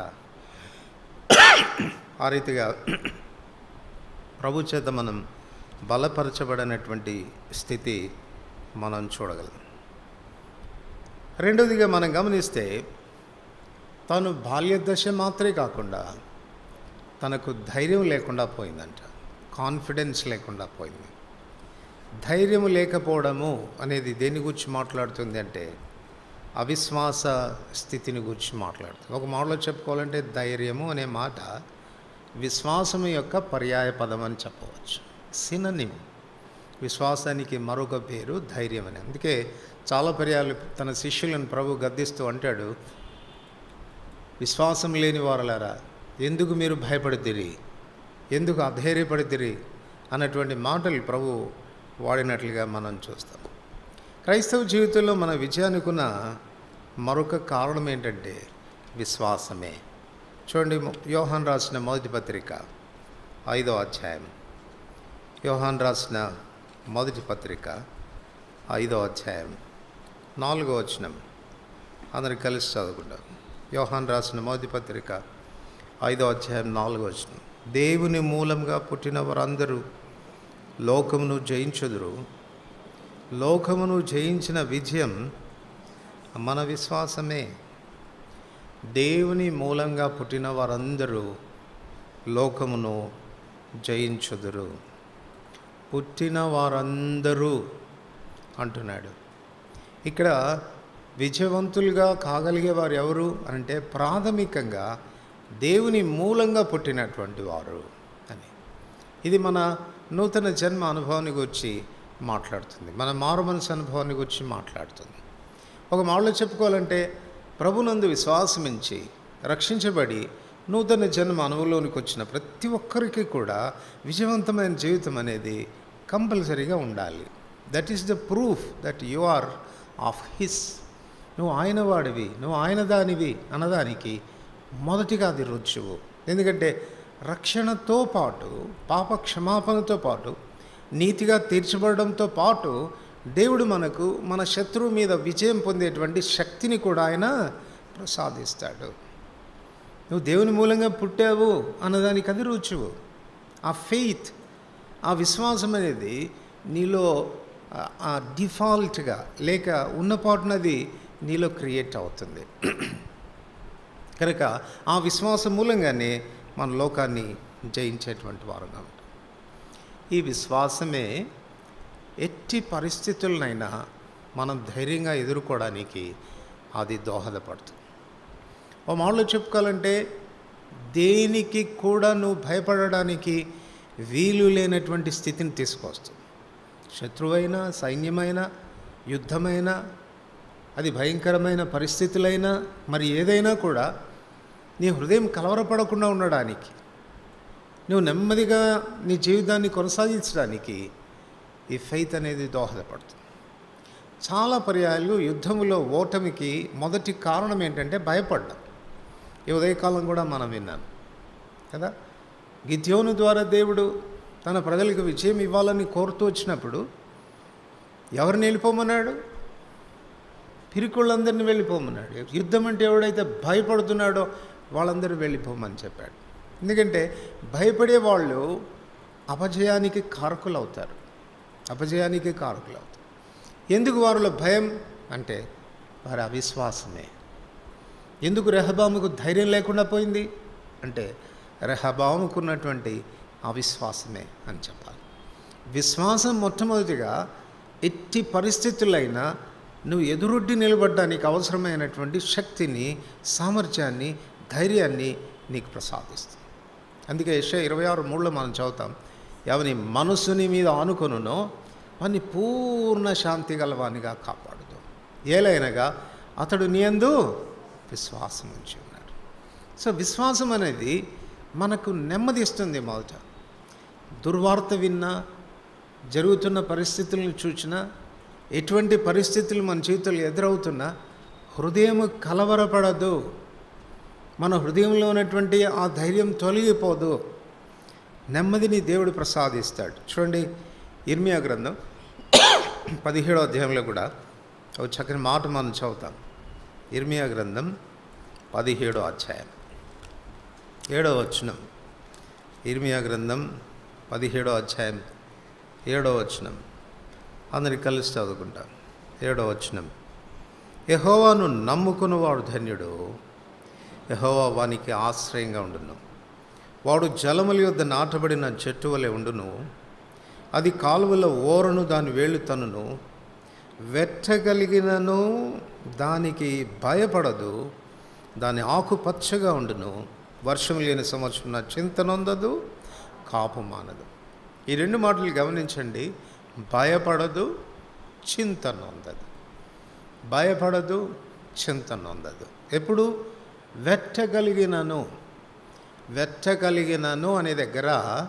ఆ రీతిగా ప్రభు చేత మనం బలపరచబడినటువంటి స్థితి మనం చూడగలం రెండవదిగా మనం గమనిస్తే తను బాల్య దశ మాత్రమే కాకుండా తనకు ధైర్యం లేకుండా పోయిందంట కాన్ఫిడెన్స్ లేకుండా పోయింది ధైర్యం లేకపోవడము అనేది దేని గురించి మాట్లాడుతుంది అంటే అవిశ్వాస స్థితిని గురించి మాట్లాడుతుంది ఒక మాటలో చెప్పుకోవాలంటే ధైర్యము అనే మాట విశ్వాసము యొక్క పర్యాయ పదం అని చెప్పవచ్చు సిననిమ్ విశ్వాసానికి మరొక పేరు ధైర్యం అని అందుకే చాలా పర్యాలు తన శిష్యులను ప్రభు గద్దిస్తూ అంటాడు విశ్వాసం లేని వారలారా ఎందుకు మీరు భయపడితిరి ఎందుకు అధైర్యపడితిరి అన్నటువంటి మాటలు ప్రభు వాడినట్లుగా మనం చూస్తాం క్రైస్తవ జీవితంలో మన విజయానికున్న మరొక కారణం ఏంటంటే విశ్వాసమే చూడండి యోహాన్ రాసిన మొదటి పత్రిక ఐదో అధ్యాయం యోహాన్ రాసిన మొదటి పత్రిక ఐదో అధ్యాయం నాలుగో వచనం అందరికి కలిసి చదువుకుంటాం యోహాన్ రాసిన మొదటి పత్రిక ఐదో అధ్యాయం నాలుగో వచనం దేవుని మూలంగా పుట్టిన వారందరూ లోకమును జయించుదురు లోకమును జయించిన విజయం మన విశ్వాసమే దేవుని మూలంగా పుట్టిన వారందరూ లోకమును జయించుదురు పుట్టిన వారందరూ అంటున్నాడు ఇక్కడ విజయవంతులుగా కాగలిగే వారు ఎవరు అంటే ప్రాథమికంగా దేవుని మూలంగా పుట్టినటువంటి వారు అని ఇది మన నూతన జన్మ అనుభవాన్ని గురించి మాట్లాడుతుంది మన మారు మనసు అనుభవాన్ని గురించి మాట్లాడుతుంది ఒక మాటలో చెప్పుకోవాలంటే ప్రభునందు విశ్వాసమించి రక్షించబడి నూతన జన్మ అనుభవంలోనికి వచ్చిన ప్రతి ఒక్కరికి కూడా విజయవంతమైన జీవితం అనేది కంపల్సరీగా ఉండాలి that is the proof that you are of his నువ్వు ఆయన వాడివి నువ్వు ఆయన దానివి అన్నదానికి మొదటిగా అది రుజువు ఎందుకంటే రక్షణతో పాటు పాప క్షమాపణతో పాటు నీతిగా తీర్చబడడంతో పాటు దేవుడు మనకు మన శత్రువు మీద విజయం పొందేటువంటి శక్తిని కూడా ఆయన ప్రసాదిస్తాడు నువ్వు దేవుని మూలంగా పుట్టావు అన్నదానికి అది రుచువు ఆ ఫెయిత్ ఆ విశ్వాసం అనేది నీలో ఆ- ఆ డిఫాల్ట్గా లేక ఉన్నపాటునది నీలో క్రియేట్ అవుతుంది కనుక ఆ విశ్వాసం మూలంగానే మన లోకాన్ని జయించేటువంటి వారుగా ఉంటాం ఈ విశ్వాసమే ఎట్టి పరిస్థితులనైనా మనం ధైర్యంగా ఎదుర్కోవడానికి అది దోహదపడుతుంది ఓ మాటలో చెప్పుకోవాలంటే దేనికి కూడా నువ్వు భయపడడానికి వీలు లేనటువంటి స్థితిని తీసుకొస్తుంది శత్రువైనా సైన్యమైన యుద్ధమైన అది భయంకరమైన పరిస్థితులైనా మరి ఏదైనా కూడా నీ హృదయం కలవరపడకుండా ఉండడానికి నువ్వు నెమ్మదిగా నీ జీవితాన్ని కొనసాగించడానికి ఈ ఫెయిత్ అనేది దోహదపడుతుంది చాలా పర్యాయాలు యుద్ధములో ఓటమికి మొదటి కారణం ఏంటంటే భయపడ్డం ఈ ఉదయకాలం కూడా మనం విన్నాం కదా గిద్యోను ద్వారా దేవుడు తన ప్రజలకు విజయం ఇవ్వాలని కోరుతూ వచ్చినప్పుడు ఎవరిని వెళ్ళిపోమన్నాడు పిరికుళ్ళందరినీ వెళ్ళిపోమన్నాడు యుద్ధం అంటే ఎవడైతే భయపడుతున్నాడో వాళ్ళందరూ వెళ్ళిపోమని చెప్పాడు ఎందుకంటే భయపడే వాళ్ళు అపజయానికి కారకులు అవుతారు అపజయానికి కారకులు అవుతారు ఎందుకు వారిలో భయం అంటే వారి అవిశ్వాసమే ఎందుకు రెహబాముకు ధైర్యం లేకుండా పోయింది అంటే రెహబాముకు ఉన్నటువంటి అవిశ్వాసమే అని చెప్పాలి విశ్వాసం మొట్టమొదటిగా ఎట్టి పరిస్థితులైనా నువ్వు ఎదురొడ్డి నిలబడడానికి అవసరమైనటువంటి శక్తిని సామర్థ్యాన్ని ధైర్యాన్ని నీకు ప్రసాదిస్తుంది అందుకే యశ ఇరవై ఆరు మూడులో మనం చదువుతాం ఎవని మనసుని మీద ఆనుకొనునో వాని పూర్ణ శాంతి గలవానిగా కాపాడుదు ఏలైనగా అతడు నీ యందు విశ్వాసం ఉంచి ఉన్నాడు సో విశ్వాసం అనేది మనకు నెమ్మది ఇస్తుంది మొదట దుర్వార్త విన్నా జరుగుతున్న పరిస్థితులను చూచినా ఎటువంటి పరిస్థితులు మన జీవితంలో ఎదురవుతున్నా హృదయం కలవరపడదు మన హృదయంలో ఉన్నటువంటి ఆ ధైర్యం తొలగిపోదు నెమ్మదిని దేవుడు ప్రసాదిస్తాడు చూడండి ఇర్మియా గ్రంథం పదిహేడో అధ్యాయంలో కూడా ఒక చక్కని మాట మనం చదువుతాం ఇర్మియా గ్రంథం పదిహేడో అధ్యాయం ఏడో వచనం ఇర్మియా గ్రంథం పదిహేడో అధ్యాయం ఏడో వచనం అందరికి కలిసి చదువుకుంటాం ఏడో వచనం యహోవాను నమ్ముకున్నవాడు ధన్యుడు యహోవా వానికి ఆశ్రయంగా ఉండును వాడు జలముల యొద్ద నాటబడిన చెట్టు వలె ఉండును అది కాలువల ఓరను దాని వేళ్ళు తనును వెట్టగలిగినను దానికి భయపడదు దాని ఆకు పచ్చగా ఉండును వర్షం లేని సంవత్సరం చింత నొందదు కాపు మానదు ఈ రెండు మాటలు గమనించండి భయపడదు చింత నొందదు భయపడదు చింత నొందదు ఎప్పుడు వెట్టగలిగినను వెట్టగలిగినను అనే దగ్గర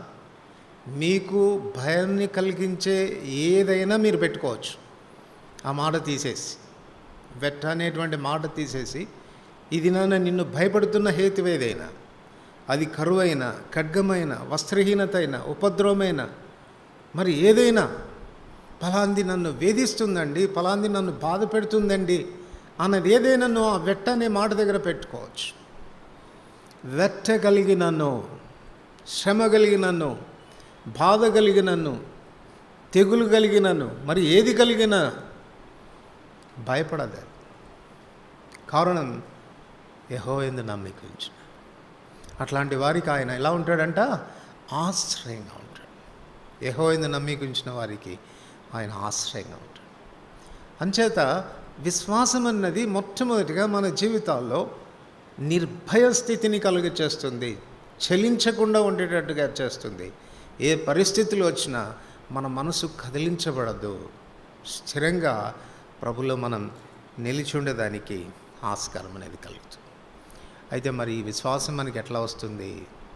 మీకు భయాన్ని కలిగించే ఏదైనా మీరు పెట్టుకోవచ్చు ఆ మాట తీసేసి వెట్ట అనేటువంటి మాట తీసేసి ఇది నాన్న నిన్ను భయపడుతున్న హేతు ఏదైనా అది కరువైన ఖడ్గమైన వస్త్రహీనత అయిన ఉపద్రవమైన మరి ఏదైనా ఫలాంది నన్ను వేధిస్తుందండి ఫలాంది నన్ను బాధ పెడుతుందండి అన్నది ఏదైనా నువ్వు ఆ వెట్ట అనే మాట దగ్గర పెట్టుకోవచ్చు వెట్ట కలిగినను శ్రమ కలిగినను బాధ కలిగినను తెగులు కలిగినను మరి ఏది కలిగినా భయపడదు కారణం యహో ఎందు నమ్మిక ఉంచిన అట్లాంటి వారికి ఆయన ఎలా ఉంటాడంట ఆశ్రయంగా ఉంటాడు యహో ఎందు నమ్మిక ఉంచిన వారికి ఆయన ఆశ్రయంగా ఉంటాడు అంచేత విశ్వాసం అన్నది మొట్టమొదటిగా మన జీవితాల్లో నిర్భయ స్థితిని కలుగచేస్తుంది చలించకుండా ఉండేటట్టుగా చేస్తుంది ఏ పరిస్థితులు వచ్చినా మన మనసు కదిలించబడదు స్థిరంగా ప్రభులో మనం నిలిచి ఉండేదానికి ఆస్కారం అనేది కలుగుతుంది అయితే మరి ఈ విశ్వాసం మనకి ఎట్లా వస్తుంది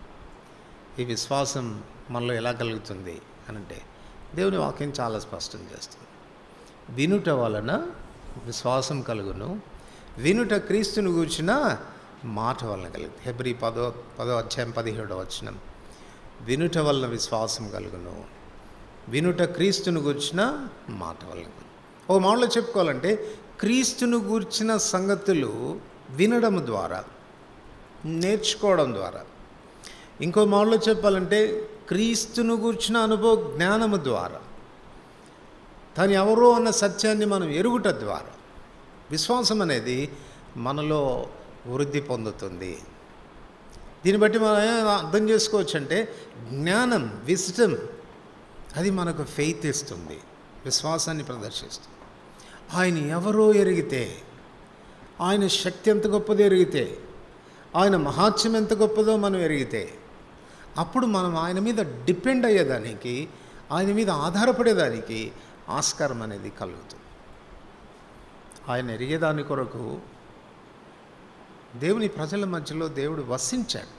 ఈ విశ్వాసం మనలో ఎలా కలుగుతుంది అనంటే దేవుని వాక్యం చాలా స్పష్టం చేస్తుంది వినుట వలన విశ్వాసం కలుగును వినుట క్రీస్తుని కూర్చిన మాట వలన కలుగుతుంది హెబ్రి పదో పదో అధ్యాయం పదిహేడో వచనం వినుట వలన విశ్వాసం కలుగును వినుట క్రీస్తును గూర్చిన మాట వలన ఓ మాటలో చెప్పుకోవాలంటే క్రీస్తును గూర్చిన సంగతులు వినడం ద్వారా నేర్చుకోవడం ద్వారా ఇంకో మాటలో చెప్పాలంటే క్రీస్తును గూర్చిన అనుభవ జ్ఞానము ద్వారా తను ఎవరో అన్న సత్యాన్ని మనం ఎరుగుట ద్వారా విశ్వాసం అనేది మనలో వృద్ధి పొందుతుంది దీన్ని బట్టి మనం ఏం అర్థం చేసుకోవచ్చు అంటే జ్ఞానం విస్టమ్ అది మనకు ఫెయిత్ ఇస్తుంది విశ్వాసాన్ని ప్రదర్శిస్తుంది ఆయన ఎవరో ఎరిగితే ఆయన శక్తి ఎంత గొప్పదో ఎరిగితే ఆయన మహాత్మ్యం ఎంత గొప్పదో మనం ఎరిగితే అప్పుడు మనం ఆయన మీద డిపెండ్ అయ్యేదానికి ఆయన మీద ఆధారపడేదానికి ఆస్కారం అనేది కలుగుతుంది ఆయన ఎరిగేదాని కొరకు దేవుని ప్రజల మధ్యలో దేవుడు వసించాడు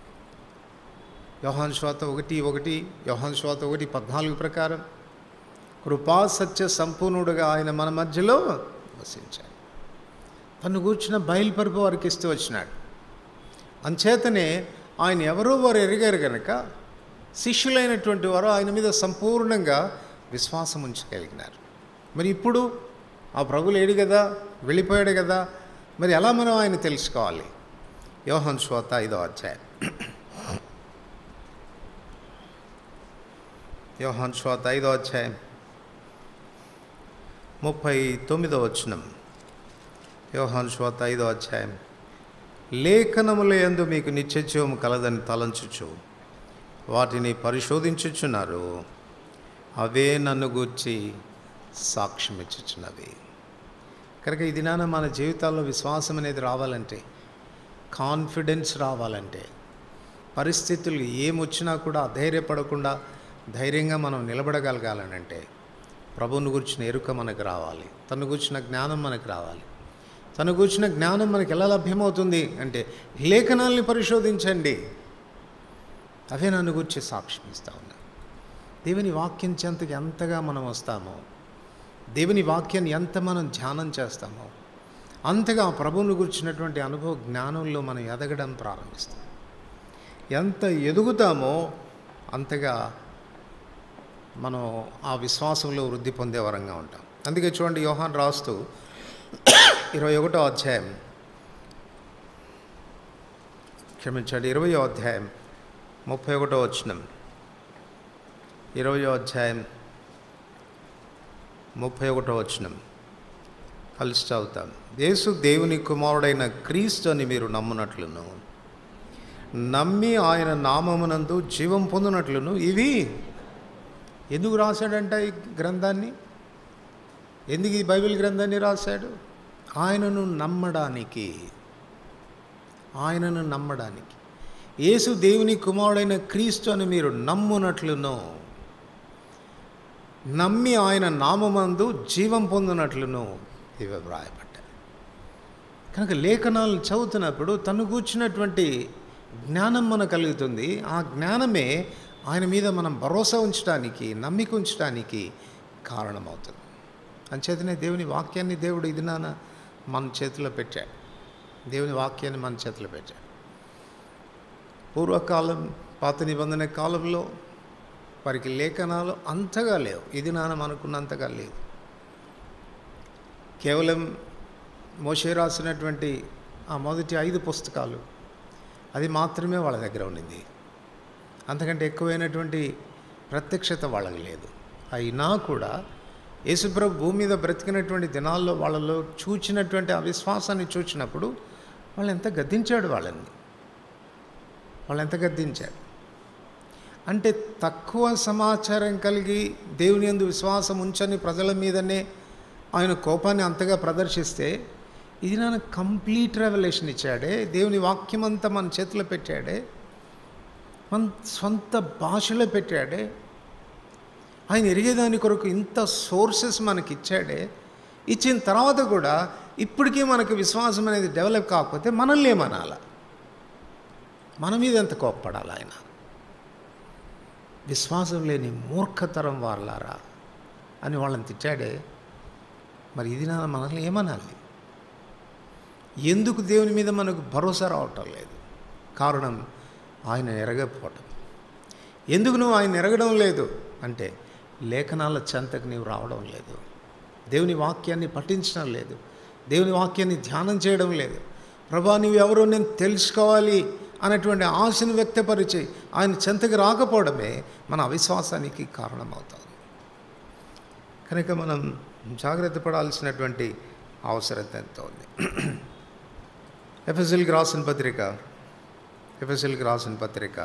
యోహాన్ శ్వాత ఒకటి ఒకటి యోహాన్ శ్వాత ఒకటి పద్నాలుగు ప్రకారం కృపా సత్య సంపూర్ణుడుగా ఆయన మన మధ్యలో వసించాడు తను కూర్చున్న బయలుపరుపు వారికి ఇస్తూ వచ్చినాడు అంచేతనే ఆయన ఎవరో వారు ఎరిగారు కనుక శిష్యులైనటువంటి వారు ఆయన మీద సంపూర్ణంగా విశ్వాసం ఉంచగలిగినారు మరి ఇప్పుడు ఆ ప్రభు లేడు కదా వెళ్ళిపోయాడు కదా మరి ఎలా మనం ఆయన తెలుసుకోవాలి యోహన్ శ్రోత ఐదో అధ్యాయం యోహాన్ శ్రోత ఐదో అధ్యాయం ముప్పై తొమ్మిదో వచనం యోహాన్ శ్రోత ఐదో అధ్యాయం లేఖనముల యందు మీకు నిత్యత్వము కలదని తలంచుచు వాటిని పరిశోధించుచున్నారు అవే నన్ను గూర్చి సాక్ష్యం ఇచ్చుచున్నవి కనుక ఈ దినాన మన జీవితాల్లో విశ్వాసం అనేది రావాలంటే కాన్ఫిడెన్స్ రావాలంటే పరిస్థితులు ఏమొచ్చినా కూడా అధైర్యపడకుండా ధైర్యంగా మనం నిలబడగలగాలనంటే ప్రభువుని గురించిన ఎరుక మనకు రావాలి తను గురించిన జ్ఞానం మనకు రావాలి తను గురించిన జ్ఞానం మనకి ఎలా లభ్యమవుతుంది అంటే లేఖనాల్ని పరిశోధించండి అవే నన్ను గురించి సాక్ష్యం ఇస్తా ఉన్నా దేవుని వాక్యం చెంతకి ఎంతగా మనం వస్తామో దేవుని వాక్యాన్ని ఎంత మనం ధ్యానం చేస్తామో అంతగా ఆ ప్రభువుని గురించినటువంటి అనుభవ జ్ఞానంలో మనం ఎదగడం ప్రారంభిస్తాం ఎంత ఎదుగుతామో అంతగా మనం ఆ విశ్వాసంలో వృద్ధి పొందే వరంగా ఉంటాం అందుకే చూడండి యోహాన్ రాస్తూ ఇరవై ఒకటో అధ్యాయం క్షమించండి ఇరవయో అధ్యాయం ముప్పై ఒకటో వచనం ఇరవయో అధ్యాయం ముప్పై ఒకటో వచనం కలిసి చదువుతాం యేసు దేవుని కుమారుడైన క్రీస్తు అని మీరు నమ్మునట్లును నమ్మి ఆయన నామమునందు జీవం పొందినట్లును ఇవి ఎందుకు రాశాడంట ఈ గ్రంథాన్ని ఎందుకు ఈ బైబిల్ గ్రంథాన్ని రాశాడు ఆయనను నమ్మడానికి ఆయనను నమ్మడానికి యేసు దేవుని కుమారుడైన క్రీస్తు అని మీరు నమ్మునట్లును నమ్మి ఆయన నామమందు జీవం పొందినట్లును ఇవి వ్రాయబడ్డాయి కనుక లేఖనాలను చదువుతున్నప్పుడు తను కూర్చున్నటువంటి జ్ఞానం మనకు కలుగుతుంది ఆ జ్ఞానమే ఆయన మీద మనం భరోసా ఉంచడానికి నమ్మిక ఉంచడానికి కారణమవుతుంది అంచేతనే దేవుని వాక్యాన్ని దేవుడు ఇది నాన్న మన చేతిలో పెట్టాడు దేవుని వాక్యాన్ని మన చేతిలో పెట్టాడు పూర్వకాలం పాత నిబంధన కాలంలో వారికి లేఖనాలు అంతగా లేవు ఇది నాన్న అనుకున్నంతగా లేవు కేవలం మోషే రాసినటువంటి ఆ మొదటి ఐదు పుస్తకాలు అది మాత్రమే వాళ్ళ దగ్గర ఉండింది అంతకంటే ఎక్కువైనటువంటి ప్రత్యక్షత వాళ్ళకి లేదు అయినా కూడా యేసుప్రభు భూమి మీద బ్రతికినటువంటి దినాల్లో వాళ్ళలో చూచినటువంటి ఆ విశ్వాసాన్ని చూచినప్పుడు వాళ్ళు ఎంత గద్దించాడు వాళ్ళని వాళ్ళు ఎంత గద్దించాడు అంటే తక్కువ సమాచారం కలిగి దేవుని యందు విశ్వాసం ఉంచని ప్రజల మీదనే ఆయన కోపాన్ని అంతగా ప్రదర్శిస్తే ఇది నాకు కంప్లీట్ రెవల్యూషన్ ఇచ్చాడే దేవుని వాక్యం అంతా మన చేతిలో పెట్టాడే మన సొంత భాషలో పెట్టాడే ఆయన ఎరిగేదాని కొరకు ఇంత సోర్సెస్ మనకి ఇచ్చాడే ఇచ్చిన తర్వాత కూడా ఇప్పటికీ మనకు విశ్వాసం అనేది డెవలప్ కాకపోతే మనల్ని ఏమనాల మన మీద ఎంత కోప్పడాలి ఆయన విశ్వాసం లేని మూర్ఖతరం వాళ్ళారా అని వాళ్ళని తిట్టాడే మరి ఇది నా మనల్ని ఏమనాలి ఎందుకు దేవుని మీద మనకు భరోసా రావటం లేదు కారణం ఆయన ఎరగకపోవటం ఎందుకు నువ్వు ఆయన ఎరగడం లేదు అంటే లేఖనాల చెంతకు నీవు రావడం లేదు దేవుని వాక్యాన్ని పఠించడం లేదు దేవుని వాక్యాన్ని ధ్యానం చేయడం లేదు ప్రభా నువ్వు ఎవరో నేను తెలుసుకోవాలి అనేటువంటి ఆశను వ్యక్తపరిచి ఆయన చెంతకు రాకపోవడమే మన అవిశ్వాసానికి కారణమవుతుంది కనుక మనం జాగ్రత్త పడాల్సినటువంటి అవసరం ఎంతో ఉంది ఎఫ్ఎస్ఎల్కి రాసిన పత్రిక ఎఫ్ఎస్ఎల్కి రాసిన పత్రిక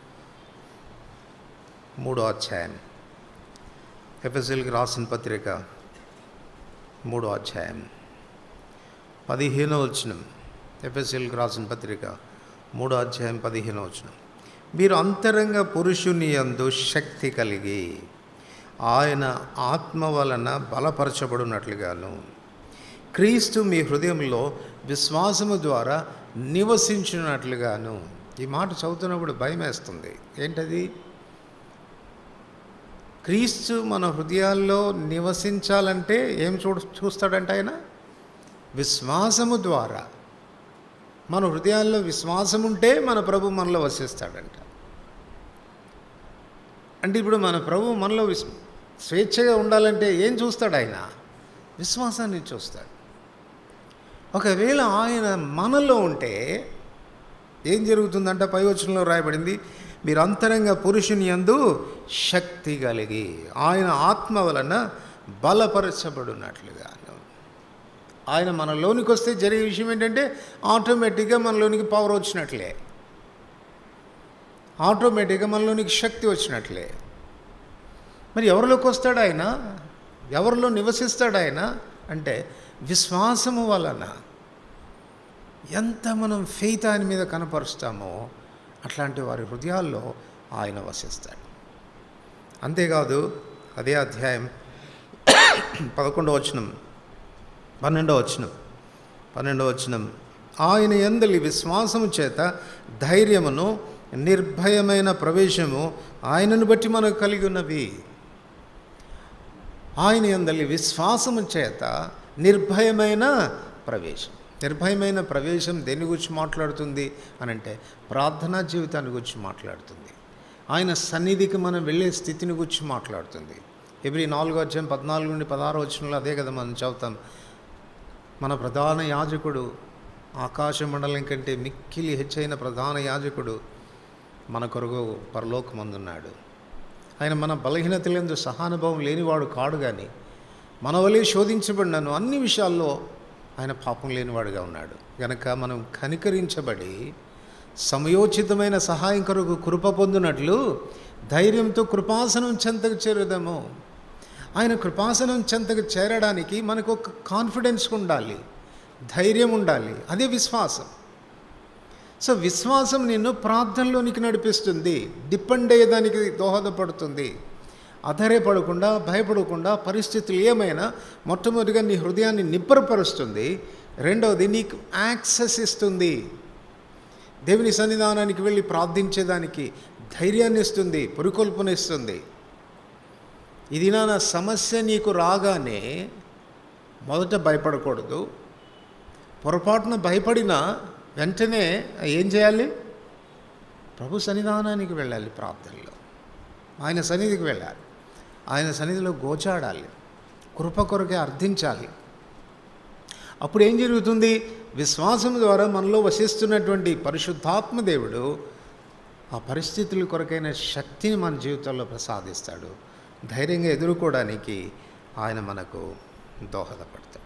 మూడో అధ్యాయం ఎఫ్ఎస్ఎల్కి రాసిన పత్రిక మూడో అధ్యాయం పదిహేనో వచనం ఎఫ్ఎస్ఎల్కి రాసిన పత్రిక మూడో అధ్యాయం పదిహేనో వచనం మీరు అంతరంగ పురుషుని యందు శక్తి కలిగి ఆయన ఆత్మ వలన బలపరచబడినట్లుగాను క్రీస్తు మీ హృదయంలో విశ్వాసము ద్వారా నివసించినట్లుగాను ఈ మాట చదువుతున్నప్పుడు భయం వేస్తుంది ఏంటది క్రీస్తు మన హృదయాల్లో నివసించాలంటే ఏం చూ చూస్తాడంట ఆయన విశ్వాసము ద్వారా మన హృదయాల్లో విశ్వాసం ఉంటే మన ప్రభు మనలో వసిస్తాడంట అంటే ఇప్పుడు మన ప్రభు మనలో విస్ స్వేచ్ఛగా ఉండాలంటే ఏం చూస్తాడు ఆయన విశ్వాసాన్ని చూస్తాడు ఒకవేళ ఆయన మనలో ఉంటే ఏం జరుగుతుందంటే పై వచనంలో రాయబడింది మీరు అంతరంగ పురుషుని యందు శక్తి కలిగి ఆయన ఆత్మ వలన బలపరచబడినట్లుగా ఆయన మనలోనికి వస్తే జరిగే విషయం ఏంటంటే ఆటోమేటిక్గా మనలోనికి పవర్ వచ్చినట్లే ఆటోమేటిక్గా మనలోనికి శక్తి వచ్చినట్లే మరి ఎవరిలోకి వస్తాడు ఆయన ఎవరిలో నివసిస్తాడు ఆయన అంటే విశ్వాసము వలన ఎంత మనం ఫెయిత్ ఆయన మీద కనపరుస్తామో అట్లాంటి వారి హృదయాల్లో ఆయన వసిస్తాడు అంతేకాదు అదే అధ్యాయం పదకొండవ వచనం పన్నెండవ వచనం పన్నెండవ వచనం ఆయన ఎందలి విశ్వాసము చేత ధైర్యమును నిర్భయమైన ప్రవేశము ఆయనను బట్టి మనకు కలిగి ఉన్నవి ఆయన ఎందలి విశ్వాసము చేత నిర్భయమైన ప్రవేశం నిర్భయమైన ప్రవేశం దేని గురించి మాట్లాడుతుంది అని అంటే ప్రార్థనా జీవితాన్ని గురించి మాట్లాడుతుంది ఆయన సన్నిధికి మనం వెళ్ళే స్థితిని గురించి మాట్లాడుతుంది ఎవ్రీ నాలుగో అధ్యాయం పద్నాలుగు నుండి పదహారు వచ్చినలో అదే కదా మనం చదువుతాం మన ప్రధాన యాజకుడు ఆకాశ మండలం కంటే మిక్కిలి హెచ్చైన ప్రధాన యాజకుడు మన కొరకు పరలోకమందున్నాడు ఆయన మన బలహీనతలందు సహానుభవం లేనివాడు కాడు కానీ మన వలె శోధించబడినను అన్ని విషయాల్లో ఆయన పాపం లేనివాడుగా ఉన్నాడు గనక మనం కనికరించబడి సమయోచితమైన సహాయం కొరకు కృప పొందినట్లు ధైర్యంతో కృపాసనం చెంతకు చేరుదాము ఆయన కృపాసనం చెంతకు చేరడానికి మనకు ఒక కాన్ఫిడెన్స్ ఉండాలి ధైర్యం ఉండాలి అదే విశ్వాసం సో విశ్వాసం నిన్ను ప్రార్థనలోనికి నడిపిస్తుంది డిపెండ్ అయ్యేదానికి దోహదపడుతుంది అధైర్యపడకుండా భయపడకుండా పరిస్థితులు ఏమైనా మొట్టమొదటిగా నీ హృదయాన్ని నిబ్బరపరుస్తుంది రెండవది నీకు యాక్సెస్ ఇస్తుంది దేవుని సన్నిధానానికి వెళ్ళి ప్రార్థించేదానికి ధైర్యాన్ని ఇస్తుంది పురికొల్పునిస్తుంది ఇది నా సమస్య నీకు రాగానే మొదట భయపడకూడదు పొరపాటున భయపడినా వెంటనే ఏం చేయాలి ప్రభు సన్నిధానానికి వెళ్ళాలి ప్రార్థనలో ఆయన సన్నిధికి వెళ్ళాలి ఆయన సన్నిధిలో గోచాడాలి కృప కొరకే అర్థించాలి అప్పుడు ఏం జరుగుతుంది విశ్వాసం ద్వారా మనలో వసిస్తున్నటువంటి పరిశుద్ధాత్మ దేవుడు ఆ పరిస్థితుల కొరకైన శక్తిని మన జీవితంలో ప్రసాదిస్తాడు ధైర్యంగా ఎదుర్కోవడానికి ఆయన మనకు దోహదపడతాడు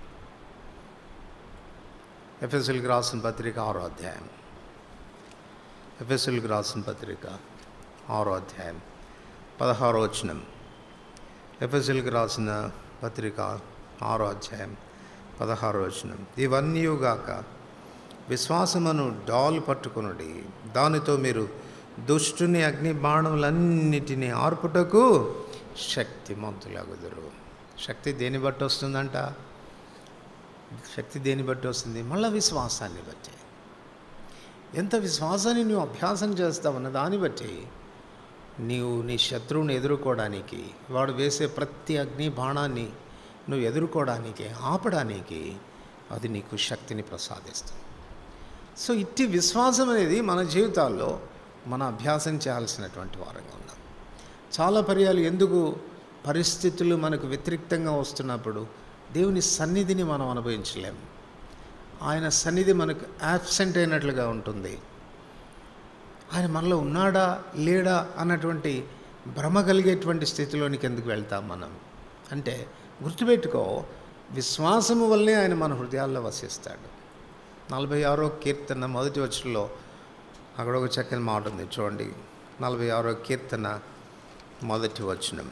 ఎఫ్ఎస్ఎల్కి రాసిన పత్రిక ఆరో అధ్యాయం ఎఫ్ఎస్ఎల్కి రాసిన పత్రిక ఆరో అధ్యాయం పదహారో వచనం ఎఫ్ఎస్ఎల్కి రాసిన పత్రిక ఆరో అధ్యాయం పదహారో వచనం ఇవన్నీయుగాక విశ్వాసమును డాల్ పట్టుకునుడి దానితో మీరు దుష్టుని అగ్ని బాణములన్నిటినీ ఆర్పుటకు శక్తిమంతులగుదురు శక్తి దేని బట్టి వస్తుందంట శక్తి దేని బట్టి వస్తుంది మళ్ళీ విశ్వాసాన్ని బట్టి ఎంత విశ్వాసాన్ని నువ్వు అభ్యాసం చేస్తావన్న దాన్ని బట్టి నీవు నీ శత్రువుని ఎదుర్కోవడానికి వాడు వేసే ప్రతి అగ్ని బాణాన్ని నువ్వు ఎదుర్కోవడానికి ఆపడానికి అది నీకు శక్తిని ప్రసాదిస్తుంది సో ఇట్టి విశ్వాసం అనేది మన జీవితాల్లో మన అభ్యాసం చేయాల్సినటువంటి వారంగా ఉన్నాం చాలా పర్యాలు ఎందుకు పరిస్థితులు మనకు వ్యతిరేక్తంగా వస్తున్నప్పుడు దేవుని సన్నిధిని మనం అనుభవించలేము ఆయన సన్నిధి మనకు యాబ్సెంట్ అయినట్లుగా ఉంటుంది ఆయన మనలో ఉన్నాడా లేడా అన్నటువంటి భ్రమ కలిగేటువంటి స్థితిలోనికి ఎందుకు వెళ్తాం మనం అంటే గుర్తుపెట్టుకో విశ్వాసము వల్లే ఆయన మన హృదయాల్లో వసిస్తాడు నలభై ఆరో కీర్తన మొదటి వచ్చులో అక్కడ ఒక చక్కని మాట ఉంది చూడండి నలభై ఆరో కీర్తన మొదటి వచనం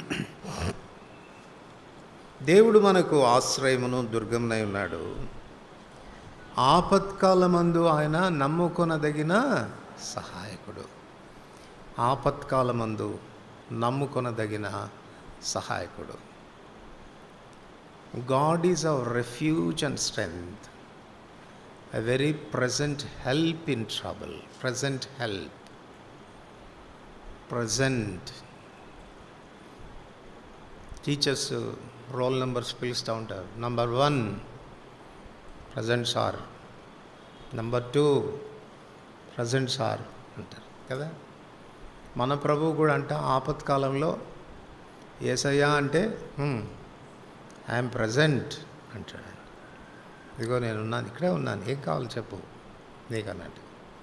దేవుడు మనకు ఆశ్రయమును దుర్గమునై ఉన్నాడు ఆపత్కాలమందు ఆయన నమ్ముకొనదగిన సహాయకుడు ఆపత్కాలమందు నమ్ముకొనదగిన సహాయకుడు God is our refuge and strength a very present help in trouble. Present help. Present. Teachers roll numbers పిలుస్తూ ఉంటారు number one present sir number two present sir అంటారు కదా మన ప్రభువు కూడా అంట ఆపత్కాలంలో ఏసయ్యా అంటే ఐఎమ్ ప్రజెంట్ అంటాడు ఇదిగో నేను ఉన్నాను ఇక్కడే ఉన్నాను ఏం కావాలి చెప్పు నీకన్నట్టు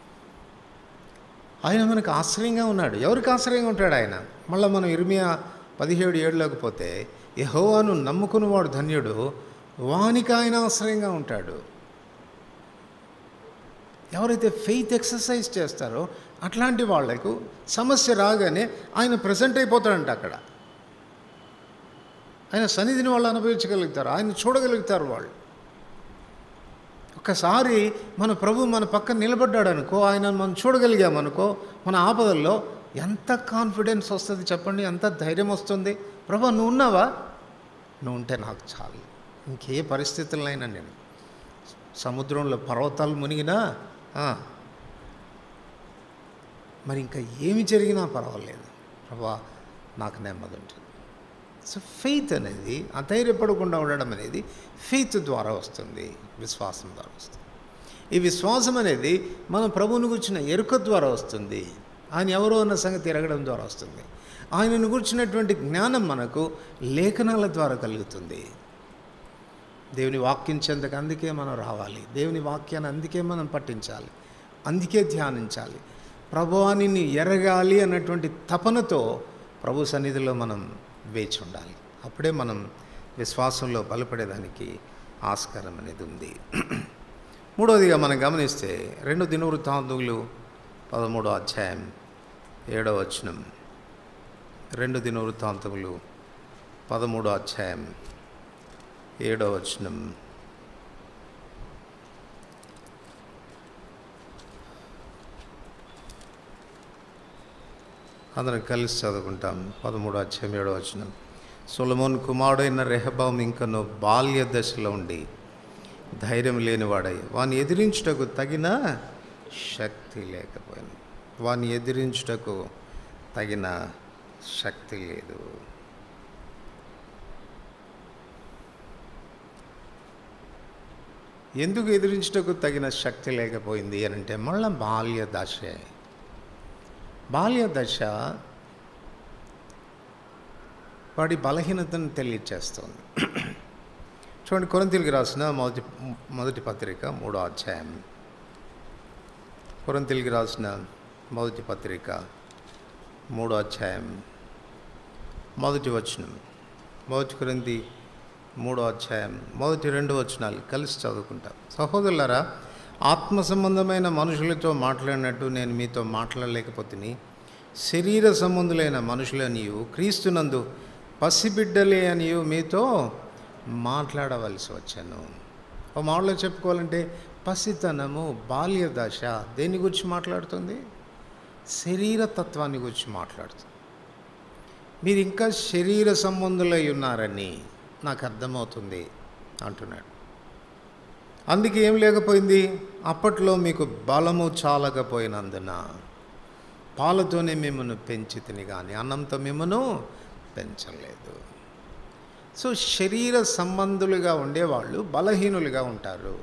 ఆయన మనకు ఆశ్రయంగా ఉన్నాడు ఎవరికి ఆశ్రయంగా ఉంటాడు ఆయన మళ్ళీ మనం ఇర్మియా పదిహేడు ఏడులోకి పోతే యహోవాను నమ్ముకున్నవాడు ధన్యుడు వానికి ఆయన ఆశ్రయంగా ఉంటాడు ఎవరైతే ఫెయిత్ ఎక్సర్సైజ్ చేస్తారో అట్లాంటి వాళ్లకు సమస్య రాగానే ఆయన ప్రజెంట్ అయిపోతాడంట అక్కడ ఆయన సన్నిధిని వాళ్ళు అనుభవించగలుగుతారు ఆయన చూడగలుగుతారు వాళ్ళు ఒక్కసారి మన ప్రభు మన పక్కన నిలబడ్డాడు అనుకో ఆయన మనం చూడగలిగామనుకో మన ఆపదల్లో ఎంత కాన్ఫిడెన్స్ వస్తుంది చెప్పండి ఎంత ధైర్యం వస్తుంది ప్రభు నువ్వు ఉన్నావా నువ్వు ఉంటే నాకు చాలు ఇంకే పరిస్థితులైనా నేను సముద్రంలో పర్వతాలు మునిగినా ఆ, మరి ఇంకా ఏమి జరిగినా పర్వాలేదు ప్రభా నాకు నెమ్మది ఉంటుంది సో ఫెయిత్ అనేది అధైర్యపడకుండా ఉండడం అనేది ఫెయిత్ ద్వారా వస్తుంది విశ్వాసం ద్వారా వస్తుంది ఈ విశ్వాసం అనేది మన ప్రభువుని గురించిన ఎరుక ద్వారా వస్తుంది ఆయన ఎవరో అన్న సంగతి ఎరగడం ద్వారా వస్తుంది ఆయనను గురించినటువంటి జ్ఞానం మనకు లేఖనాల ద్వారా కలుగుతుంది దేవుని వాక్యం చెందక అందుకే మనం రావాలి దేవుని వాక్యాన్ని అందుకే మనం పట్టించాలి అందుకే ధ్యానించాలి ప్రభువాని ఎరగాలి అన్నటువంటి తపనతో ప్రభు సన్నిధిలో మనం వేచి ఉండాలి అప్పుడే మనం విశ్వాసంలో బలపడేదానికి ఆస్కారం అనేది ఉంది మూడవదిగా మనం గమనిస్తే రెండు దినవృత్తాంతులు పదమూడో అధ్యాయం ఏడో వచనం రెండు దినవృత్తాంతములు పదమూడో అధ్యాయం ఏడో వచనం అందరం కలిసి చదువుకుంటాం పదమూడో అధ్యాయం ఏడో వచనం సొలమోన్ కుమారుడైన రెహబాం ఇంకను బాల్య దశలో ఉండి ధైర్యం లేనివాడై వాని ఎదిరించుటకు తగిన శక్తి లేకపోయింది వాని ఎదిరించుటకు తగిన శక్తి లేదు ఎందుకు ఎదిరించుటకు తగిన శక్తి లేకపోయింది అని అంటే మళ్ళీ బాల్య దశే బాల్య దశ వాడి బలహీనతను తెలియచేస్తుంది చూడండి కొరంతిలికి రాసిన మొదటి మొదటి పత్రిక మూడో అధ్యాయం కొరంతిలికి రాసిన మొదటి పత్రిక మూడో అధ్యాయం మొదటి వచనం మొదటి కొరింది మూడో అధ్యాయం మొదటి రెండు వచనాలు కలిసి చదువుకుంటాం సహోదరులారా ఆత్మ సంబంధమైన మనుషులతో మాట్లాడినట్టు నేను మీతో మాట్లాడలేకపోతుని శరీర సంబంధులైన మనుషులనియు క్రీస్తునందు పసిబిడ్డలే అనియు మీతో మాట్లాడవలసి వచ్చాను ఓ మాటలో చెప్పుకోవాలంటే పసితనము బాల్య దశ దేని గురించి మాట్లాడుతుంది శరీర తత్వాన్ని గురించి మాట్లాడుతుంది మీరు ఇంకా శరీర సంబంధులై ఉన్నారని నాకు అర్థమవుతుంది అంటున్నాడు అందుకే ఏం లేకపోయింది అప్పట్లో మీకు బలము చాలకపోయినందున పాలతోనే మిమ్మల్ని పెంచి తిని కానీ అన్నంతో మిమ్మను పెంచలేదు సో శరీర సంబంధులుగా ఉండేవాళ్ళు బలహీనులుగా ఉంటారు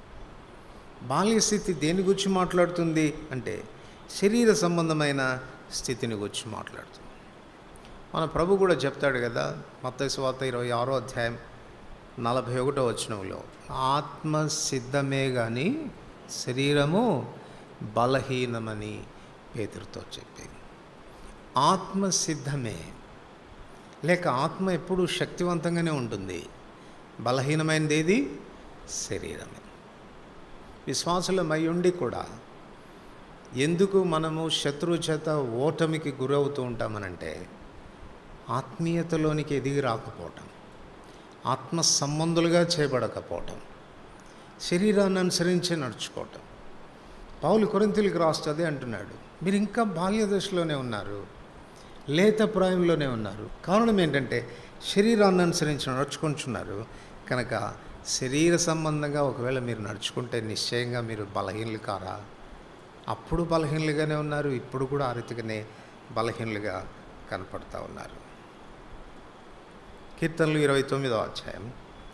బాల్య స్థితి దేని గురించి మాట్లాడుతుంది అంటే శరీర సంబంధమైన స్థితిని గురించి మాట్లాడుతుంది మన ప్రభు కూడా చెప్తాడు కదా మత్తయి స్వాత ఇరవై ఆరో అధ్యాయం నలభై ఒకటో వచనంలో ఆత్మ సిద్ధమే కానీ శరీరము బలహీనమని పేతురుతో చెప్పింది ఆత్మ సిద్ధమే లేక ఆత్మ ఎప్పుడూ శక్తివంతంగానే ఉంటుంది బలహీనమైనది ఏది శరీరమే విశ్వాసులమై ఉండి కూడా ఎందుకు మనము శత్రు చేత ఓటమికి గురవుతూ ఉంటామనంటే ఆత్మీయతలోనికి ఎదిగి రాకపోవటం ఆత్మ సంబంధులుగా చేయబడకపోవటం శరీరాన్ని అనుసరించి నడుచుకోవటం పౌలు కొరింతలకు రాస్తుంది అంటున్నాడు మీరు ఇంకా బాల్య దశలోనే ఉన్నారు లేత ప్రాయంలోనే ఉన్నారు కారణం ఏంటంటే శరీరాన్ని అనుసరించి నడుచుకుంటున్నారు కనుక శరీర సంబంధంగా ఒకవేళ మీరు నడుచుకుంటే నిశ్చయంగా మీరు బలహీనలు కారా అప్పుడు బలహీనలుగానే ఉన్నారు ఇప్పుడు కూడా ఆ రీతిగానే బలహీనలుగా కనపడతా ఉన్నారు కీర్తనలు ఇరవై తొమ్మిదో అధ్యాయం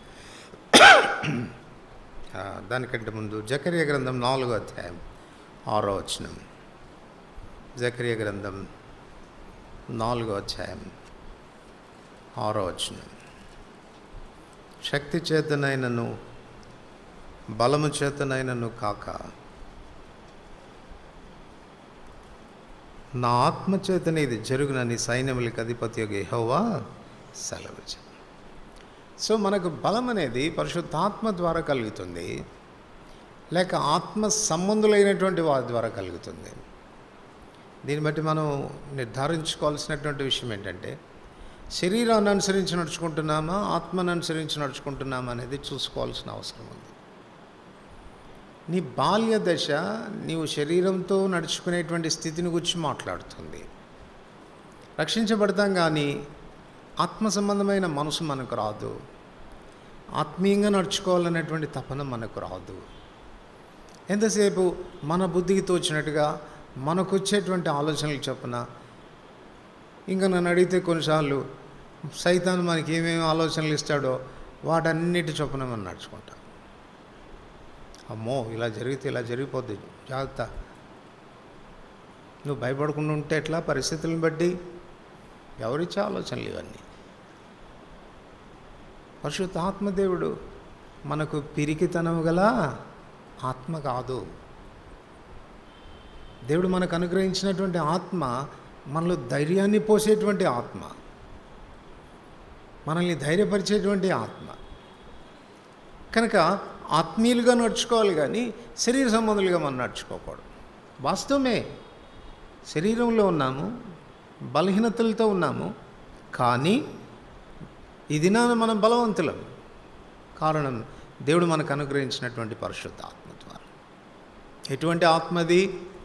ఆ, దానికంటే ముందు జకర్య గ్రంథం నాలుగో అధ్యాయం ఆరో వచనం జకర్య గ్రంథం నాలుగో అధ్యాయం ఆరో వచనం శక్తి చేతనైనను బలము చేతనైనను కాక నా ఆత్మ చేతనే ఇది జరుగునని సైన్యములకు అధిపతి యొక్క యెహోవా సెలవు సో మనకు బలం అనేది పరిశుద్ధాత్మ ద్వారా కలుగుతుంది లేక ఆత్మ సంబంధులైనటువంటి వారి ద్వారా కలుగుతుంది దీన్ని బట్టి మనం నిర్ధారించుకోవాల్సినటువంటి విషయం ఏంటంటే శరీరాన్ని అనుసరించి నడుచుకుంటున్నామా ఆత్మను అనుసరించి నడుచుకుంటున్నామా అనేది చూసుకోవాల్సిన అవసరం ఉంది నీ బాల్య దశ నీవు శరీరంతో నడుచుకునేటువంటి స్థితిని గురించి మాట్లాడుతుంది రక్షించబడతాం కానీ ఆత్మ సంబంధమైన మనసు మనకు రాదు ఆత్మీయంగా నడుచుకోవాలనేటువంటి తపన మనకు రాదు ఎంతసేపు మన బుద్ధికి తోచినట్టుగా మనకు వచ్చేటువంటి ఆలోచనలు చొప్పున ఇంకా నన్ను అడిగితే కొన్నిసార్లు సైతాన్ మనకి ఏమేమి ఆలోచనలు ఇస్తాడో వాటన్నిటి చొప్పున మనం నడుచుకుంటాం అమ్మో ఇలా జరిగితే ఇలా జరిగిపోద్ది జాగ్రత్త నువ్వు భయపడకుండా ఉంటే ఎట్లా పరిస్థితులను బట్టి ఎవరిచ్చే ఆలోచనలు ఇవన్నీ పరిశుద్ధ ఆత్మదేవుడు మనకు పిరికితనము గల ఆత్మ కాదు దేవుడు మనకు అనుగ్రహించినటువంటి ఆత్మ మనలో ధైర్యాన్ని పోసేటువంటి ఆత్మ మనల్ని ధైర్యపరిచేటువంటి ఆత్మ కనుక ఆత్మీయులుగా నడుచుకోవాలి కానీ శరీర సంబంధులుగా మనం నడుచుకోకూడదు వాస్తవమే శరీరంలో ఉన్నాము బలహీనతలతో ఉన్నాము కానీ ఈ దినాన మనం బలవంతులం కారణం దేవుడు మనకు అనుగ్రహించినటువంటి పరిశుద్ధ ఆత్మ ద్వారా ఎటువంటి ఆత్మది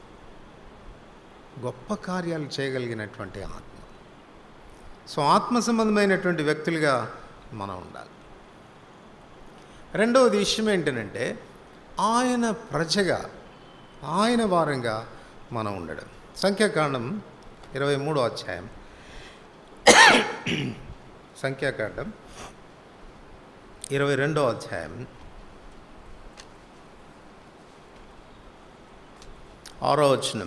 గొప్ప కార్యాలు చేయగలిగినటువంటి ఆత్మ సో ఆత్మ సంబంధమైనటువంటి వ్యక్తులుగా మనం ఉండాలి రెండవది విషయం ఏంటంటే ఆయన ప్రజగా ఆయన వారంగా మనం ఉండడం సంఖ్యాకాండం ఇరవై మూడో అధ్యాయం సంఖ్యాకాండం ఇరవై రెండో అధ్యాయం ఆరో వచనం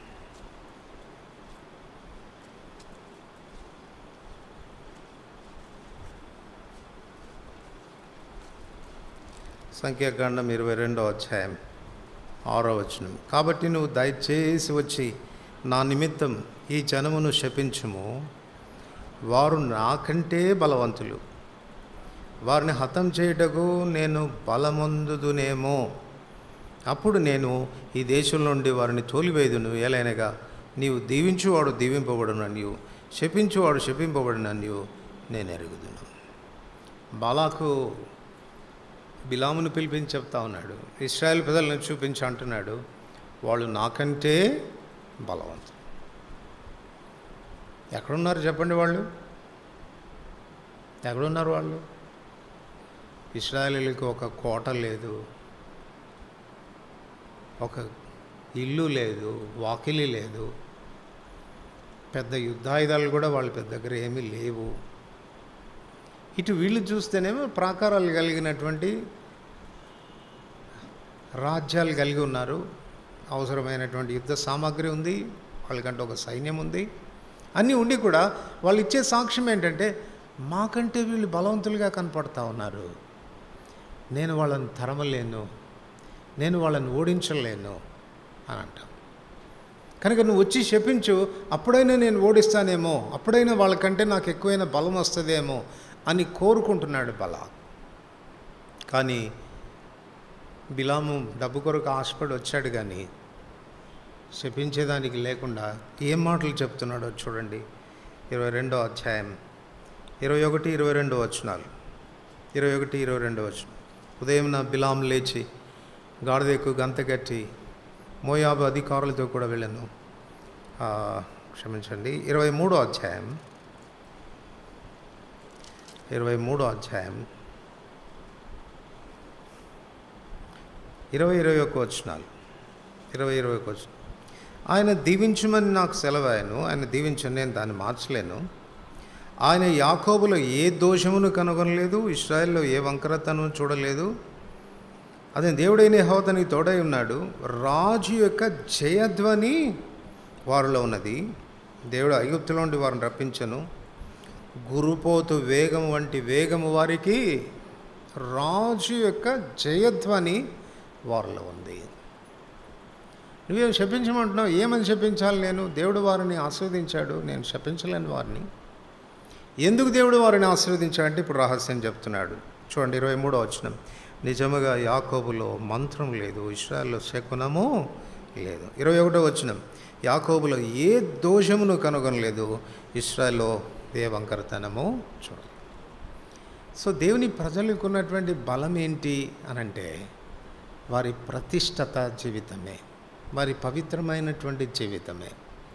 సంఖ్యాకాండం ఇరవై రెండో అధ్యాయం ఆరో వచనం కాబట్టి నువ్వు దయచేసి వచ్చి నా నిమిత్తం ఈ జనమును శపించుము వారు నాకంటే బలవంతులు వారిని హతం చేయుటకు నేను బలమొందుదునేమో అప్పుడు నేను ఈ దేశం నుండి వారిని తోలివేదును ఏలైనగా నీవు దీవించువాడు దీవింపబడును నీవు శపించువాడు శపింపబడిన నీవు నేను ఎరుగుదును బాలాకు బిలామును పిలిపించి చెప్తా ఉన్నాడు ఇస్రాయేల్ ప్రజలను చూపించి అంటున్నాడు వాళ్ళు నాకంటే బలవంతులు ఎక్కడున్నారు చెప్పండి వాళ్ళు ఎక్కడున్నారు వాళ్ళు ఇస్రాయలీలకు ఒక కోట లేదు ఒక ఇల్లు లేదు వాకిలి లేదు పెద్ద యుద్ధాయుధాలు కూడా వాళ్ళ పెద్ద దగ్గర ఏమీ లేవు ఇటు వీళ్ళు చూస్తేనేమో ప్రాకారాలు కలిగినటువంటి రాజ్యాలు కలిగి ఉన్నారు అవసరమైనటువంటి యుద్ధ సామాగ్రి ఉంది వాళ్ళకంటే ఒక సైన్యం ఉంది అన్నీ ఉండి కూడా వాళ్ళు ఇచ్చే సాక్ష్యం ఏంటంటే మాకంటే వీళ్ళు బలవంతులుగా కనపడతా ఉన్నారు నేను వాళ్ళని తరమలేను నేను వాళ్ళని ఓడించలేను అని అంటాం కనుక నువ్వు వచ్చి శపించు అప్పుడైనా నేను ఓడిస్తానేమో అప్పుడైనా వాళ్ళకంటే నాకు ఎక్కువైన బలం వస్తుందేమో అని కోరుకుంటున్నాడు బల కానీ బిలాము డబ్బు కొరకు ఆశపడి వచ్చాడు కానీ శపించేదానికి లేకుండా ఏం మాటలు చెప్తున్నాడో చూడండి ఇరవై రెండో అధ్యాయం ఇరవై ఒకటి ఇరవై రెండు వచనాలు ఇరవై ఒకటి ఇరవై రెండు వచనం ఉదయం నా బిలాం లేచి గాడిదెక్కు గంత కట్టి మోయాబు అధికారులతో కూడా వెళ్ళాను ఆ, క్షమించండి ఇరవై మూడో అధ్యాయం ఇరవై మూడో అధ్యాయం ఇరవై ఇరవై ఒక వచనాలు ఇరవై ఇరవై ఒక వచనం ఆయన దీవించమని నాకు సెలవాయను ఆయన దీవించను నేను దాన్ని మార్చలేను ఆయన యాకోబులో ఏ దోషమును కనుగొనలేదు ఇస్రాయల్లో ఏ వంకరతను చూడలేదు అదే దేవుడైన హోతనికి తోడై ఉన్నాడు రాజు యొక్క జయధ్వని వారిలో ఉన్నది దేవుడు ఐగుప్తులో నుండి వారిని రప్పించను గురుపోతు వేగం వంటి వేగము వారికి రాజు యొక్క జయధ్వని వారిలో ఉంది నువ్వేం శపించమంటున్నావు ఏమని శపించాలి నేను దేవుడు వారిని ఆస్వాదించాడు నేను శపించలేని వారిని ఎందుకు దేవుడు వారిని ఆశీర్వదించాడంటే ఇప్పుడు రహస్యం చెప్తున్నాడు చూడండి ఇరవై మూడో వచ్చిన నిజముగా యాకోబులో మంత్రం లేదు ఇస్రాయల్లో శకునము లేదు ఇరవై ఒకటో వచ్చిన యాకోబులో ఏ దోషమును కనుగొనలేదు ఇస్రాయల్లో ఏ వంకరతనము చూడలేదు సో దేవుని ప్రజలకు ఉన్నటువంటి బలం ఏంటి అనంటే వారి ప్రతిష్టత జీవితమే వారి పవిత్రమైనటువంటి జీవితమే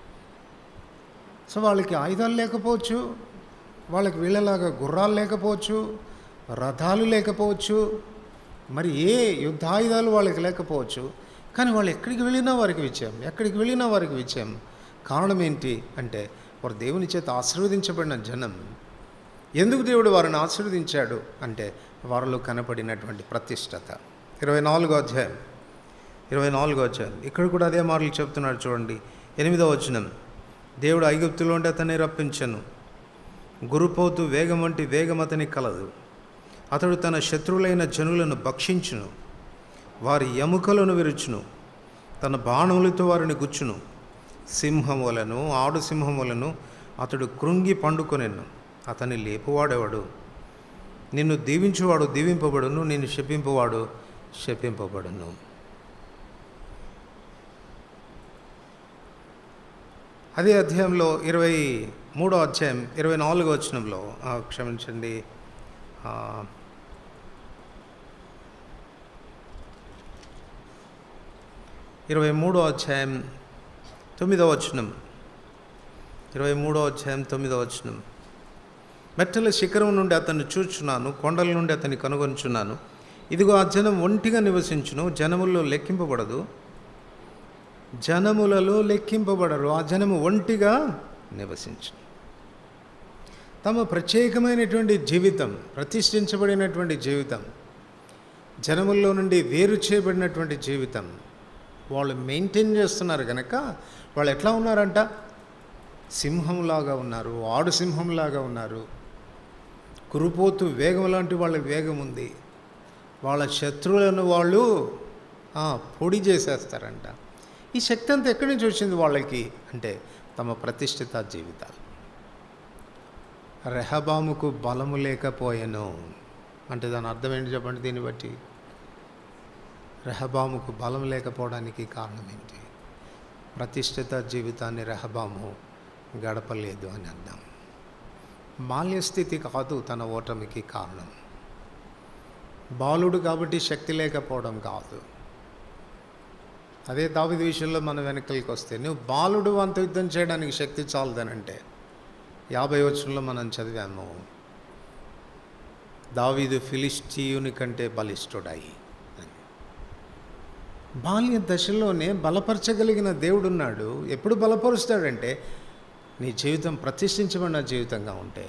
సో వాళ్ళకి ఆయుధాలు లేకపోవచ్చు వాళ్ళకి వీళ్ళలాగా గుర్రాలు లేకపోవచ్చు రథాలు లేకపోవచ్చు మరి ఏ యుద్ధాయుధాలు వాళ్ళకి లేకపోవచ్చు కానీ వాళ్ళు ఎక్కడికి వెళ్ళినా వారికి విజయం ఎక్కడికి వెళ్ళినా వారికి విజయం కారణం ఏంటి అంటే వారు దేవుని చేత ఆశీర్వదించబడిన జనం ఎందుకు దేవుడు వారిని ఆశీర్వదించాడు అంటే వారిలో కనపడినటువంటి ప్రతిష్టత ఇరవై నాలుగో అధ్యాయం ఇరవై నాలుగో అధ్యాయం ఇక్కడ కూడా అదే మార్లు చెప్తున్నాడు చూడండి ఎనిమిదో వచనం దేవుడు ఐగుప్తులో ఉండి అతన్ని రప్పించను గురుపోతు వేగం వంటి వేగం అతనికి కలదు అతడు తన శత్రువులైన జనులను భక్షించును వారి ఎముకలను విరుచును తన బాణములతో వారిని గుచ్చును సింహములను ఆడు సింహములను అతడు కృంగి పండుకొనెను అతన్ని లేపువాడేవాడు నిన్ను దీవించువాడు దీవింపబడును నిన్ను శపింపువాడు శపింపబడును అదే అధ్యాయంలో ఇరవై మూడో అధ్యాయం ఇరవై నాలుగో వచనంలో ఆ, క్షమించండి ఆ, ఇరవై మూడో అధ్యాయం తొమ్మిదో వచనం ఇరవై మూడో అధ్యాయం తొమ్మిదో వచనం మెట్టల శిఖరం నుండి అతన్ని చూచున్నాను కొండల నుండి అతన్ని కనుగొనుచున్నాను ఇదిగో ఆ జనం ఒంటిగా నివసించును జనముల్లో లెక్కింపబడదు జనములలో లెక్కింపబడరు ఆ జనము ఒంటిగా నివసించును తమ ప్రత్యేకమైనటువంటి జీవితం ప్రతిష్ఠించబడినటువంటి జీవితం జనముల్లో నుండి వేరు చేయబడినటువంటి జీవితం వాళ్ళు మెయింటైన్ చేస్తున్నారు కనుక వాళ్ళు ఎట్లా ఉన్నారంట సింహంలాగా ఉన్నారు ఆడు సింహంలాగా ఉన్నారు కురుపోతు వేగం లాంటి వాళ్ళ వేగం ఉంది వాళ్ళ శత్రువులను వాళ్ళు ఆ, పొడి చేసేస్తారంట ఈ శక్తి అంతా ఎక్కడి నుంచి వచ్చింది వాళ్ళకి అంటే తమ ప్రతిష్ఠిత జీవితాలు రెహబాముకు బలము లేకపోయాను అంటే దాని అర్థం ఏంటి చెప్పండి దీన్ని బట్టి రెహబాముకు బలం లేకపోవడానికి కారణం ఏంటి ప్రతిష్ఠిత జీవితాన్ని రెహబాము గడపలేదు అని అర్థం బాల్యస్థితి కాదు తన ఓటమికి కారణం బాలుడు కాబట్టి శక్తి లేకపోవడం కాదు అదే దావిది విషయంలో మనం వెనకలికి వస్తే నువ్వు బాలుడు అంత యుద్ధం చేయడానికి శక్తి చాలదనంటే యాభై వచనంలో మనం చదివాము దావీదు ఫిలిస్టీయుని కంటే బలిష్ఠుడాయి అని. బాల్య దశలోనే బలపరచగలిగిన దేవుడున్నాడు ఎప్పుడు బలపరుస్తాడంటే నీ జీవితం ప్రతిష్ఠించబడిన జీవితంగా ఉంటే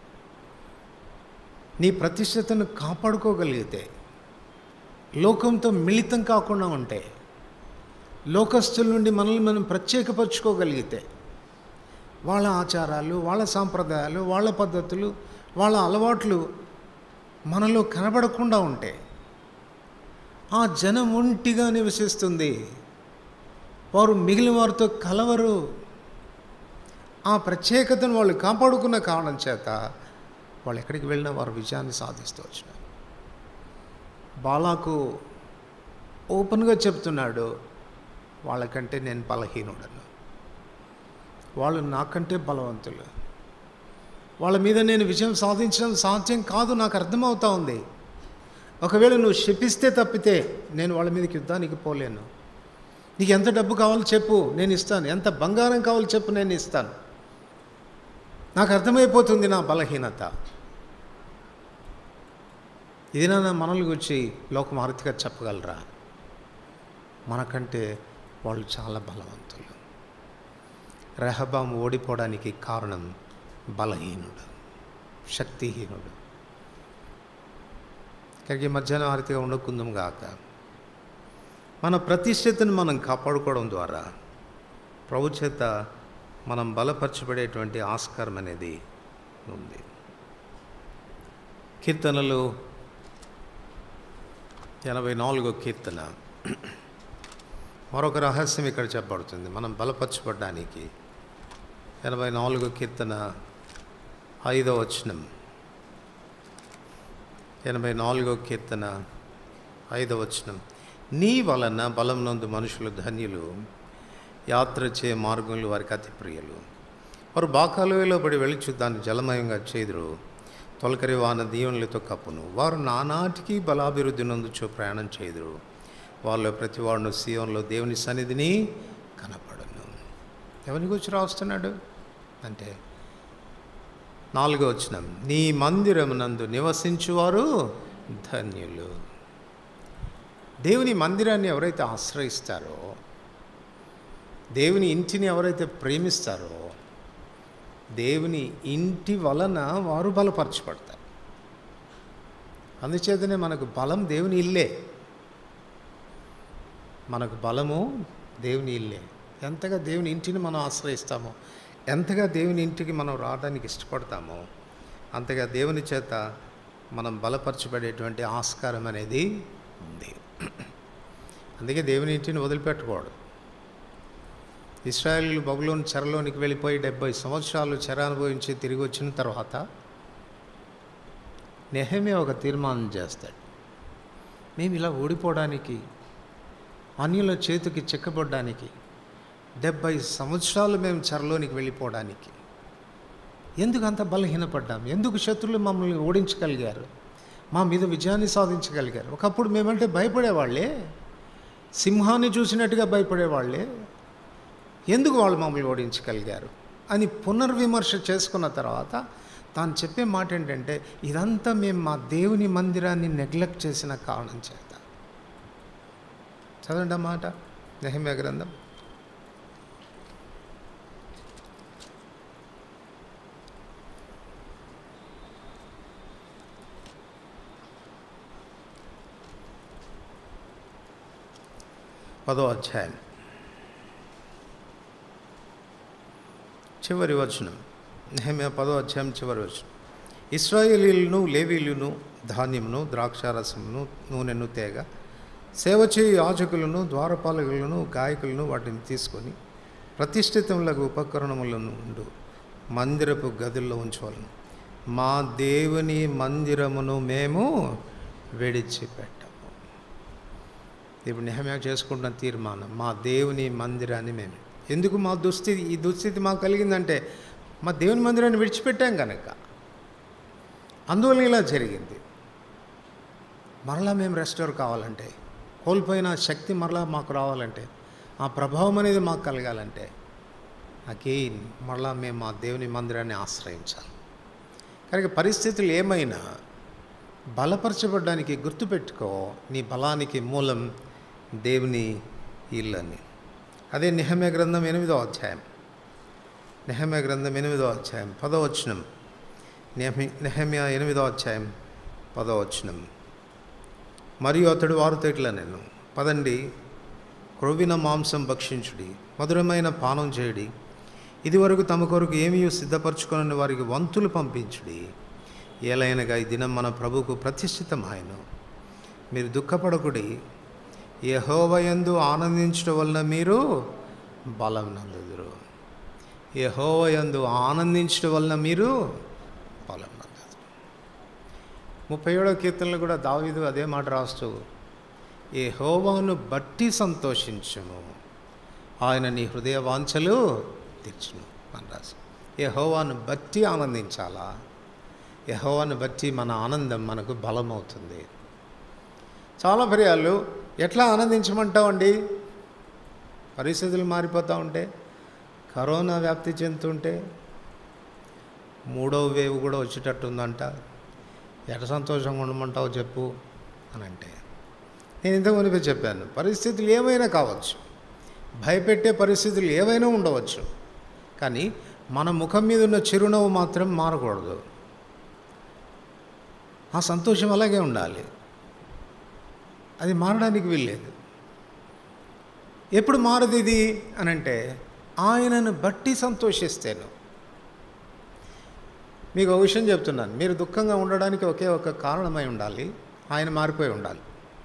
నీ ప్రతిష్టతను కాపాడుకోగలిగితే లోకంతో మిళితం కాకుండా ఉంటే లోకస్తుల నుండి మనల్ని మనం ప్రత్యేకపరచుకోగలిగితే వాళ్ళ ఆచారాలు వాళ్ళ సాంప్రదాయాలు వాళ్ళ పద్ధతులు వాళ్ళ అలవాట్లు మనలో కనబడకుండా ఉంటే ఆ జనం ఒంటిగా నివసిస్తుంది వారు మిగిలిన వారితో కలవరు ఆ ప్రత్యేకతను వాళ్ళు కాపాడుకున్న కారణం చేత వాళ్ళు ఎక్కడికి వెళ్ళినా వారు విజయాన్ని సాధిస్తూ వచ్చినారు బాలాకు ఓపెన్గా చెప్తున్నాడు వాళ్ళకంటే నేను బలహీనుడను వాళ్ళు నాకంటే బలవంతులు వాళ్ళ మీద నేను విజయం సాధించడం సాధ్యం కాదు నాకు అర్థమవుతా ఉంది ఒకవేళ నువ్వు శపిస్తే తప్పితే నేను వాళ్ళ మీదకి యుద్ధానికి పోలేను నీకు ఎంత డబ్బు కావాలో చెప్పు నేను ఇస్తాను ఎంత బంగారం కావాలో చెప్పు నేను ఇస్తాను నాకు అర్థమైపోతుంది నా బలహీనత ఇది నా మనల్ని గురించి లోకమారుతిగా చెప్పగలరా మనకంటే వాళ్ళు చాలా బలవంతులు రెహబాం ఓడిపోవడానికి కారణం బలహీనుడు శక్తిహీనుడు కనుక ఈ మధ్యాహ్నం ఆరతిగా ఉండకుందాం గాక మన ప్రతిష్టతను మనం కాపాడుకోవడం ద్వారా ప్రభు చేత మనం బలపరచబడేటువంటి ఆస్కారం అనేది ఉంది కీర్తనలు ఎనభై నాలుగో కీర్తన మరొక రహస్యం ఇక్కడ చెప్పబడుతుంది మనం బలపరచబడడానికి ఎనభై నాలుగో కీర్తన ఐదో వచనం ఎనభై నాలుగో కీర్తన ఐదో వచనం నీ వలన బలం నందు మనుషులు ధన్యులు యాత్ర చే మార్గంలో వారికి అతి ప్రియులు వారు బాకాలువలో పడి వెళుచు దాన్ని జలమయంగా చేదురు తొలకరి వాన దీవెనలతో కప్పును వారు నానాటికి బలాభివృద్ధి నందుచో ప్రయాణం చేదురు వాళ్ళు ప్రతి వాడును సీయంలో దేవుని సన్నిధిని కనపడను ఎవరి గురించి రాస్తున్నాడు అంటే నాలుగో వచనం నీ మందిరమునందు నివసించువారు ధన్యులు దేవుని మందిరాన్ని ఎవరైతే ఆశ్రయిస్తారో దేవుని ఇంటిని ఎవరైతే ప్రేమిస్తారో దేవుని ఇంటి వలన వారు బలపరచబడతారు అందుచేతనే మనకు బలం దేవుని ఇల్లే మనకు బలము దేవుని ఇల్లే ఎంతగా దేవుని ఇంటిని మనం ఆశ్రయిస్తామో ఎంతగా దేవుని ఇంటికి మనం రావడానికి ఇష్టపడతామో అంతగా దేవుని చేత మనం బలపరచబడేటువంటి ఆస్కారం అనేది ఉంది అందుకే దేవుని ఇంటిని వదిలిపెట్టకూడదు ఇస్రాయేల్ బబులోని చెరలోనికి వెళ్ళిపోయి డెబ్బై సంవత్సరాలు చెర అనుభవించి తిరిగి వచ్చిన తర్వాత నెహమే ఒక తీర్మానం చేస్తాడు మేము ఇలా ఓడిపోవడానికి అన్యుల చేతికి చిక్కబడ్డానికి డెబ్బై సంవత్సరాలు మేము చెరలోనికి వెళ్ళిపోవడానికి ఎందుకు అంత బలహీనపడ్డాం ఎందుకు శత్రులు మమ్మల్ని ఓడించగలిగారు మా మీద విజయాన్ని సాధించగలిగారు ఒకప్పుడు మేమంటే భయపడేవాళ్ళే సింహాన్ని చూసినట్టుగా భయపడేవాళ్ళే ఎందుకు వాళ్ళు మమ్మల్ని ఓడించగలిగారు అని పునర్విమర్శ చేసుకున్న తర్వాత తాను చెప్పే మాట ఏంటంటే ఇదంతా మేము మా దేవుని మందిరాన్ని నెగ్లెక్ట్ చేసిన కారణం చేత చదవండి ఆ మాట నెహమ్య గ్రంథం పదో అధ్యాయం చివరి వచనం నెహమ్య పదో అధ్యాయం చివరి వచనం ఇస్రాయేలీలను లేవీలను ధాన్యమును ద్రాక్షారసమును నూనెను తేగ సేవ చేయి యాజకులను ద్వారపాలకులను గాయకులను వాటిని తీసుకొని ప్రతిష్ఠితములకు ఉపకరణములను ఉండు మందిరపు గదుల్లో ఉంచవలను మా దేవుని మందిరమును మేము విడిచిపెట్టము ఇప్పుడు నెహమ్యా చేసుకుంటున్న తీర్మానం మా దేవుని మందిరాన్ని మేము ఎందుకు మా దుస్థితి ఈ దుస్థితి మాకు కలిగిందంటే మా దేవుని మందిరాన్ని విడిచిపెట్టాం కనుక అందువల్ల ఇలా జరిగింది మరలా మేము రెస్టోర్ కావాలంటే కోల్పోయిన శక్తి మరలా మాకు రావాలంటే ఆ ప్రభావం అనేది మాకు కలగాలంటే అగైన్ మరలా మేము మా దేవుని మందిరాన్ని ఆశ్రయించాలి కనుక పరిస్థితులు ఏమైనా బలపరచబడడానికి గుర్తుపెట్టుకో నీ బలానికి మూలం దేవుని ఇల్లు అని అదే నిహమ్య గ్రంథం ఎనిమిదో అధ్యాయం నెహమ్య గ్రంథం ఎనిమిదో అధ్యాయం పదవచనం నెహమి నెహమ్య ఎనిమిదో అధ్యాయం పదవచనం మరియు అతడు వారితో ఇట్లా నేను పదండి క్రొవ్విన మాంసం భక్షించుడి మధురమైన పానం చేయుడి ఇదివరకు తమ కొరకు ఏమీ సిద్ధపరచుకొని వారికి వంతులు పంపించుడి ఏలైనగా ఈ దినం మన ప్రభుకు ప్రతిష్ఠితమాయను మీరు దుఃఖపడకుడి యహోవయందు ఆనందించడం వలన మీరు బలం నందుదురు యహోవయందు ఆనందించడం వలన మీరు బలం నందుదురు ముప్పై ఏడో కీర్తనలు కూడా దావీదు అదే మాట రాస్తూ ఏ హోవాను బట్టి సంతోషించుము ఆయన నీ హృదయ వాంఛలు తీర్చును అని రాసి ఏ హోవాను బట్టి ఆనందించాలా యహోవాను బట్టి మన ఆనందం మనకు బలమవుతుంది చాలా పర్యాలు ఎట్లా ఆనందించమంటామండి పరిస్థితులు మారిపోతూ ఉంటే కరోనా వ్యాప్తి చెందుతుంటే మూడవ వేవ్ కూడా వచ్చేటట్టుందంట ఎట సంతోషంగా ఉండమంటావు చెప్పు అని అంటే నేను ఇంతకు మునిపే చెప్పాను పరిస్థితులు ఏమైనా కావచ్చు భయపెట్టే పరిస్థితులు ఏవైనా ఉండవచ్చు కానీ మన ముఖం మీద ఉన్న చిరునవ్వు మాత్రం మారకూడదు ఆ సంతోషం అలాగే ఉండాలి అది మారడానికి వీల్లేదు ఎప్పుడు మారదు ఇది అని అంటే ఆయనను బట్టి సంతోషిస్తేను మీకు ఒక విషయం చెప్తున్నాను మీరు దుఃఖంగా ఉండడానికి ఒకే ఒక కారణమై ఉండాలి ఆయన మారిపోయి ఉండాలి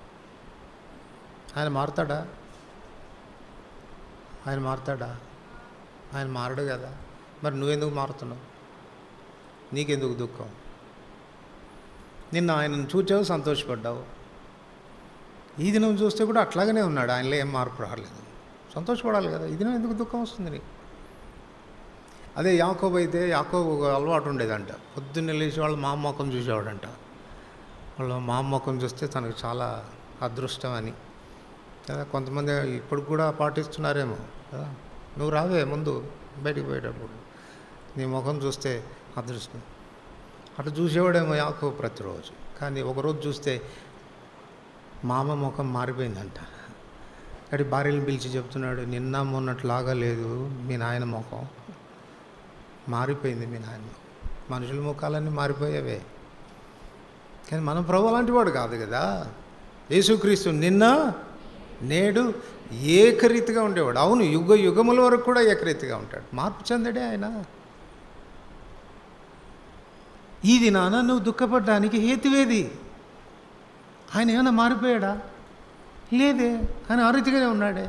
ఆయన మారుతాడా ఆయన మారుతాడా ఆయన మారడు కదా మరి నువ్వెందుకు మారుతున్నావు నీకెందుకు దుఃఖం నిన్న ఆయనను చూచావు సంతోషపడ్డావు ఈ దినం చూస్తే కూడా అట్లాగనే ఉన్నాడు ఆయనలో ఏం మార్పు రాలేదు సంతోషపడాలి కదా ఈ దినం ఎందుకు దుఃఖం వస్తుంది నీకు అదే యాకోబు అయితే యాకోబు ఒక అలవాటు ఉండేదంట పొద్దున్నే లేచి వాళ్ళు మా మొక్కం చూసేవాడంట వాళ్ళు మా మొక్కం చూస్తే తనకు చాలా అదృష్టం అని కదా కొంతమంది ఇప్పుడు కూడా పాటిస్తున్నారేమో కదా నువ్వు రావే ముందు బయటికి పోయేటప్పుడు నీ ముఖం చూస్తే అదృష్టం అట్లా చూసేవాడేమో యాకో ప్రతిరోజు కానీ ఒకరోజు చూస్తే మామ ముఖం మారిపోయిందంట అక్కడి భార్యలను పిలిచి చెప్తున్నాడు నిన్న మొన్నట్లాగా లేదు మీ నాయన ముఖం మారిపోయింది మీ నాయన ముఖం. మనుషుల ముఖాలన్నీ మారిపోయేవే కానీ మన ప్రభు అలాంటి వాడు కాదు కదా యేసుక్రీస్తు నిన్న నేడు ఏకరీతిగా ఉండేవాడు అవును యుగ యుగముల వరకు కూడా ఏకరీతిగా ఉంటాడు మార్పు చెందడే ఆయన ఈ దినాన నువ్వు దుఃఖపడడానికి హేతువేది ఆయన ఏమైనా మారిపోయాడా లేదే ఆయన ఆ రీతిగానే ఉన్నాడే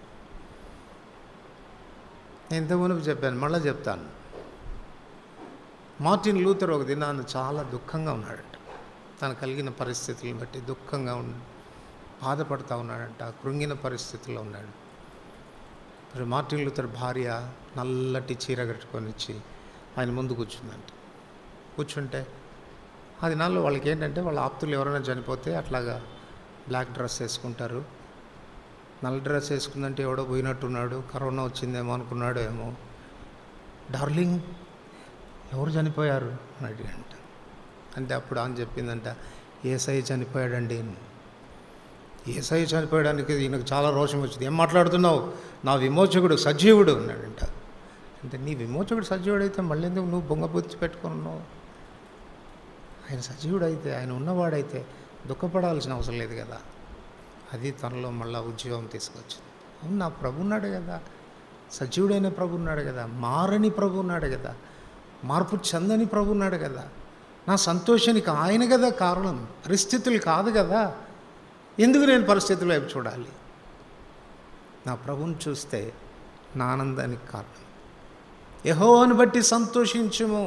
నేను ఇంత మునుపు చెప్పాను మళ్ళీ చెప్తాను మార్టిన్ లూథర్ ఒక దినాన్ని చాలా దుఃఖంగా ఉన్నాడట తను కలిగిన పరిస్థితులను బట్టి దుఃఖంగా ఉన్న బాధపడుతూ ఉన్నాడంట కృంగిన పరిస్థితుల్లో ఉన్నాడు మరి మార్టిన్ లూథర్ భార్య నల్లటి చీర కట్టుకొని వచ్చి ఆయన ముందు కూర్చుందంట కూర్చుంటే అది నాలో వాళ్ళకి ఏంటంటే వాళ్ళ ఆప్తులు ఎవరైనా చనిపోతే అట్లాగా బ్లాక్ డ్రెస్ వేసుకుంటారు నల్ల డ్రెస్ వేసుకుందంటే ఎవడో పోయినట్టున్నాడు కరోనా వచ్చిందేమో అనుకున్నాడో ఏమో డార్లింగ్ ఎవరు చనిపోయారు అని అడిగంట అంటే అప్పుడు ఆమె చెప్పిందంట ఏసఐ చనిపోయాడండి ఏసఐ చనిపోయడానికి ఈయనకు చాలా రోషం వచ్చింది ఏం మాట్లాడుతున్నావు నా విమోచకుడు సజీవుడు అన్నాడంట అంటే నీ విమోచకుడు సజీవుడైతే మళ్ళీ ఎందుకు నువ్వు బొంగబుచ్చి పెట్టుకొని ఉన్నావు ఆయన సజీవుడైతే ఆయన ఉన్నవాడైతే దుఃఖపడాల్సిన అవసరం లేదు కదా అది తనలో మళ్ళా ఉద్యోగం తీసుకొచ్చింది అవును నా ప్రభు ఉన్నాడు కదా సజీవుడైన ప్రభు ఉన్నాడు కదా మారని ప్రభు ఉన్నాడు కదా మార్పు చెందని ప్రభు ఉన్నాడు కదా నా సంతోషానికి ఆయన కదా కారణం పరిస్థితులు కాదు కదా ఎందుకు నేను పరిస్థితుల వైపు చూడాలి నా ప్రభుని చూస్తే నా ఆనందానికి కారణం యహోవాను బట్టి సంతోషించుము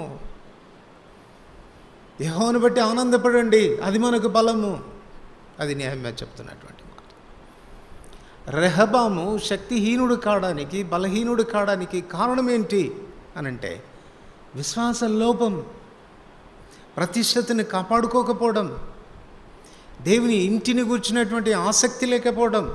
యహోవాను బట్టి ఆనందపడండి అది మనకు బలము అది న్యాయమే చెప్తున్నటువంటి మాట రెహబాము శక్తిహీనుడు కావడానికి బలహీనుడు కావడానికి కారణం ఏంటి అనంటే విశ్వాస లోపం ప్రతిష్టతని కాపాడుకోకపోవడం దేవుని ఇంటిని కూర్చున్నటువంటి ఆసక్తి లేకపోవడం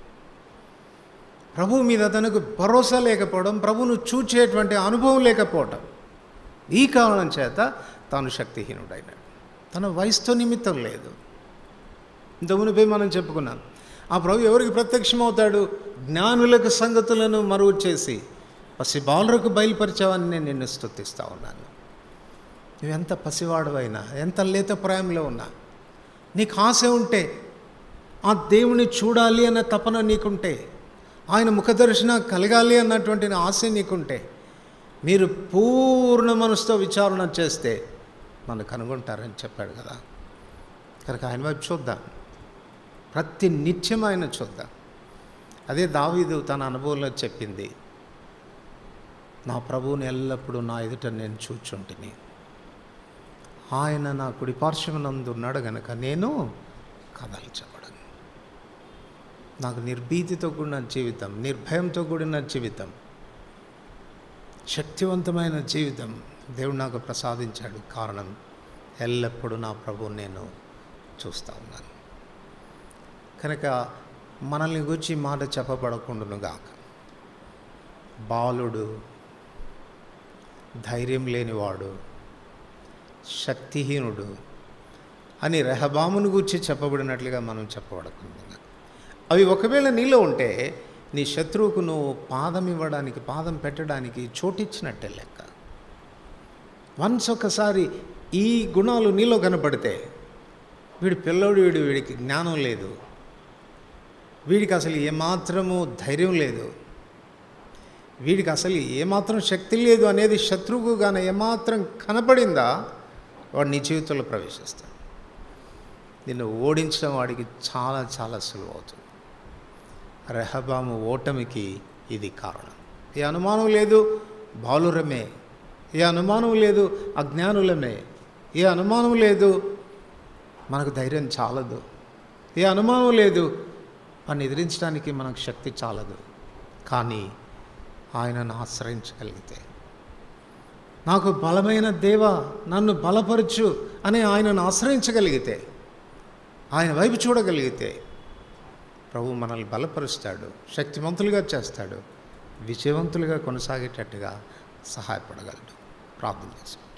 ప్రభు మీద తనకు భరోసా లేకపోవడం ప్రభువును చూచేటువంటి అనుభవం లేకపోవడం ఈ కారణం చేత తాను శక్తిహీనుడైనాడు తన వయసుతో నిమిత్తం లేదు ఇంత మునిపై మనం చెప్పుకున్నాం ఆ ప్రభు ఎవరికి ప్రత్యక్షమవుతాడు జ్ఞానులకు సంగతులను మరువు చేసి పసిబాలులకు బయలుపరిచావని నేను నిన్ను స్తుతిస్తా ఉన్నాను నువ్వెంత పసివాడవైనా ఎంత లేత ప్రాయంలో ఉన్నా నీకు ఆశ ఉంటే ఆ దేవుని చూడాలి అన్న తపన నీకుంటే ఆయన ముఖదర్శన కలగాలి అన్నటువంటి ఆశ నీకుంటే మీరు పూర్ణ మనసుతో విచారణ చేస్తే నన్ను కనుగొంటారని చెప్పాడు కదా కనుక ఆయన వైపు చూద్దాం ప్రతి నిత్యం ఆయన చూద్దాం అదే దావీదు తన అనుభవంలో చెప్పింది నా ప్రభువుని ఎల్లప్పుడూ నా ఎదుట నేను చూచుంటిని ఆయన నా కుడి పార్శ్వనందు ఉన్నాడు గనక నేను కదల్చబడను నాకు నిర్భీతితో కూడిన జీవితం నిర్భయంతో కూడిన జీవితం శక్తివంతమైన జీవితం దేవుడు నాకు ప్రసాదించాడు కారణం ఎల్లప్పుడూ నా ప్రభువు నేను చూస్తూ ఉన్నాను కనుక మనల్ని గురించి మాట చెప్పబడకుండాను గాక బాలుడు ధైర్యం లేనివాడు శక్తిహీనుడు అని రెహబామును గూర్చి చెప్పబడినట్లుగా మనం చెప్పబడకుండా అవి ఒకవేళ నీలో ఉంటే నీ శత్రువుకు నువ్వు పాదం ఇవ్వడానికి పాదం పెట్టడానికి చోటిచ్చినట్టే లెక్క వన్స్ ఒకసారి ఈ గుణాలు నీలో కనపడితే వీడి పిల్లోడు వీడు వీడికి జ్ఞానం లేదు వీడికి అసలు ఏమాత్రము ధైర్యం లేదు వీడికి అసలు ఏమాత్రం శక్తి లేదు అనేది శత్రువుకు కానీ ఏమాత్రం కనపడిందా వాడు నీ జీవితంలో ప్రవేశిస్తాడు నిన్ను ఓడించడం వాడికి చాలా చాలా సులువు అవుతుంది రెహబాము ఓటమికి ఇది కారణం ఏ అనుమానం లేదు బాలురమే ఏ అనుమానం లేదు అజ్ఞానులమే ఏ అనుమానం లేదు మనకు ధైర్యం చాలదు ఏ అనుమానం లేదు వాడిని ఎదిరించడానికి మనకు శక్తి చాలదు కానీ ఆయనను ఆశ్రయించగలిగితే నాకు బలమైన దేవ నన్ను బలపరచు అని ఆయనను ఆశ్రయించగలిగితే ఆయన వైపు చూడగలిగితే ప్రభు మనల్ని బలపరుస్తాడు శక్తివంతులుగా చేస్తాడు విజయవంతులుగా కొనసాగేటట్టుగా సహాయపడగలడు ప్రార్థన చేస్తాం